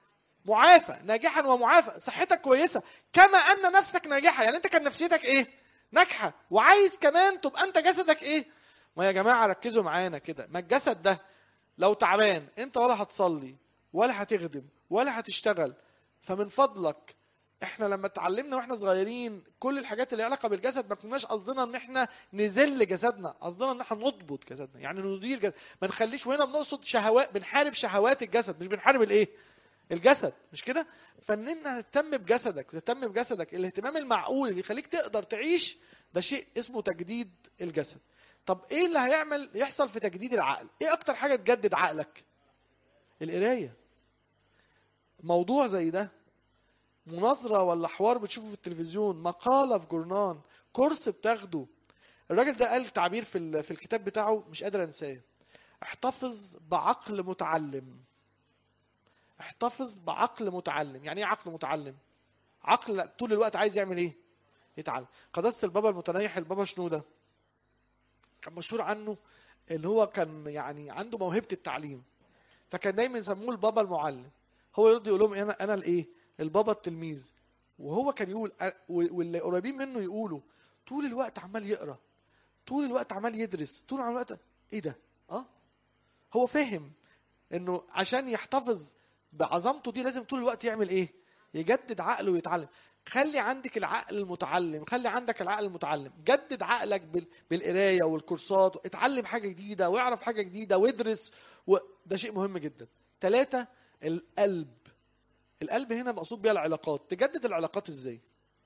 معافى ناجحا ومعافى صحتك كويسه كما ان نفسك ناجحه يعني انت كان نفسيتك ايه ناجحه وعايز كمان تبقى انت جسدك ايه ما يا جماعه ركزوا معانا كده ما الجسد ده لو تعبان انت ولا هتصلي ولا هتخدم ولا هتشتغل فمن فضلك احنا لما اتعلمنا واحنا صغيرين كل الحاجات اللي علاقه بالجسد ما كناش قصدنا ان احنا نذل جسدنا قصدنا ان احنا نضبط جسدنا يعني ندير جسد ما نخليش وهنا بنقصد شهوات بنحارب شهوات الجسد مش بنحارب الايه الجسد مش كده فاننا نهتم بجسدك وتهتم بجسدك الاهتمام المعقول اللي يخليك تقدر تعيش ده شيء اسمه تجديد الجسد طب ايه اللي هيعمل يحصل في تجديد العقل ايه اكتر حاجه تجدد عقلك القرايه موضوع زي ده مناظرة ولا حوار بتشوفه في التلفزيون مقالة في جورنان كورس بتاخده الراجل ده قال تعبير في ال- في الكتاب بتاعه مش قادر انساه احتفظ بعقل متعلم احتفظ بعقل متعلم يعني ايه عقل متعلم عقل طول الوقت عايز يعمل ايه يتعلم قداسة البابا المتنيح البابا شنودة كان مشهور عنه اللي هو كان يعني عنده موهبة التعليم فكان دايما يسموه البابا المعلم هو يرد يقول لهم انا انا الايه البابا التلميذ وهو كان يقول أ- و- واللي قريبين منه يقولوا طول الوقت عمال يقرا طول الوقت عمال يدرس طول الوقت ايه ده اه هو فاهم انه عشان يحتفظ بعظمته دي لازم طول الوقت يعمل ايه يجدد عقله ويتعلم خلي عندك العقل المتعلم خلي عندك العقل المتعلم جدد عقلك بال... بالقرايه والكورسات اتعلم حاجه جديده واعرف حاجه جديده وادرس وده شيء مهم جدا ثلاثة القلب القلب هنا مقصود بيها العلاقات تجدد العلاقات ازاي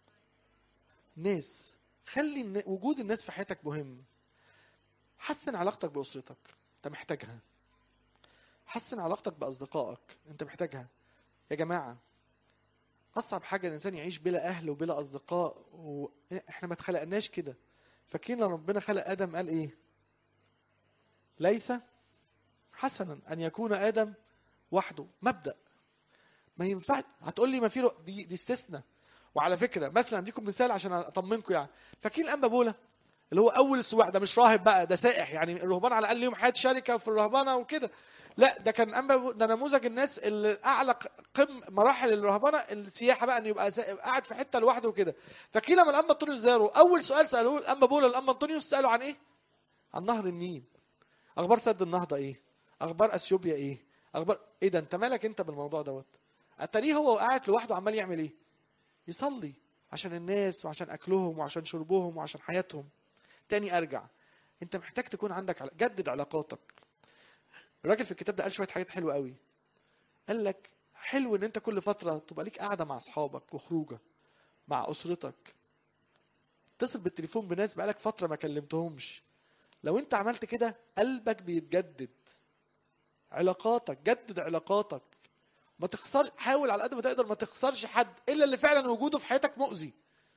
ناس خلي الن- وجود الناس في حياتك مهم حسن علاقتك بأسرتك انت محتاجها حسن علاقتك بأصدقائك انت محتاجها يا جماعة أصعب حاجة الإنسان يعيش بلا أهل وبلا أصدقاء و... إحنا ما اتخلقناش كده فاكرين لما ربنا خلق آدم قال إيه ليس حسنا أن يكون آدم وحده مبدأ ما ينفع هتقول لي ما في رؤ- دي دي استثناء وعلى فكره مثلا اديكم مثال عشان اطمنكم يعني فاكرين الانبا بولا اللي هو اول السواح ده مش راهب بقى ده سائح يعني الرهبان على الاقل ليهم حياه شركه في الرهبنه وكده لا ده كان انبا بو- ده نموذج الناس اللي اعلى قم مراحل الرهبنه السياحه بقى انه يبقى سا- قاعد في حته لوحده وكده فاكرين لما الانبا انطونيوس زاره اول سؤال سالوه الانبا بولا الانبا انطونيوس سالوا عن ايه؟ عن نهر النيل اخبار سد النهضه ايه؟ اخبار اثيوبيا ايه؟ اخبار ايه ده انت مالك انت بالموضوع دوت؟ اتاريه هو قاعد لوحده عمال يعمل ايه؟ يصلي عشان الناس وعشان اكلهم وعشان شربهم وعشان حياتهم. تاني ارجع انت محتاج تكون عندك عل- جدد علاقاتك. الراجل في الكتاب ده قال شويه حاجات حلوه قوي. قال لك حلو ان انت كل فتره تبقى ليك قاعده مع اصحابك وخروجه مع اسرتك. اتصل بالتليفون بناس بقالك فتره ما كلمتهمش. لو انت عملت كده قلبك بيتجدد. علاقاتك جدد علاقاتك ما تخسر حاول على قد ما تقدر ما تخسرش حد الا اللي فعلا وجوده في حياتك مؤذي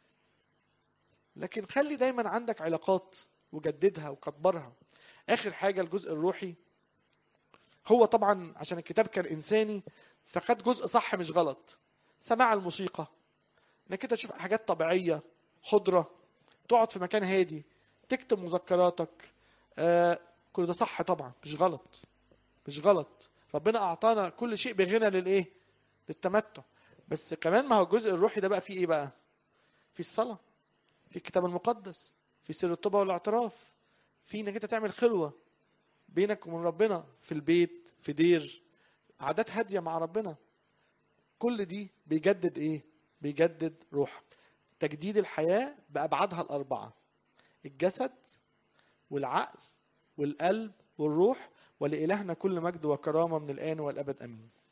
لكن خلي دايما عندك علاقات وجددها وكبرها اخر حاجه الجزء الروحي هو طبعا عشان الكتاب كان انساني فخد جزء صح مش غلط سماع الموسيقى انك انت تشوف حاجات طبيعيه خضره تقعد في مكان هادي تكتب مذكراتك آه كل ده صح طبعا مش غلط مش غلط ربنا اعطانا كل شيء بغنى للايه للتمتع بس كمان ما هو الجزء الروحي ده بقى فيه ايه بقى في الصلاه في الكتاب المقدس في سر التوبه والاعتراف في انك انت تعمل خلوه بينك وبين ربنا في البيت في دير عادات هاديه مع ربنا كل دي بيجدد ايه بيجدد روحك تجديد الحياه بابعادها الاربعه الجسد والعقل والقلب والروح ولإلهنا كل مجد وكرامة من الآن والأبد أمين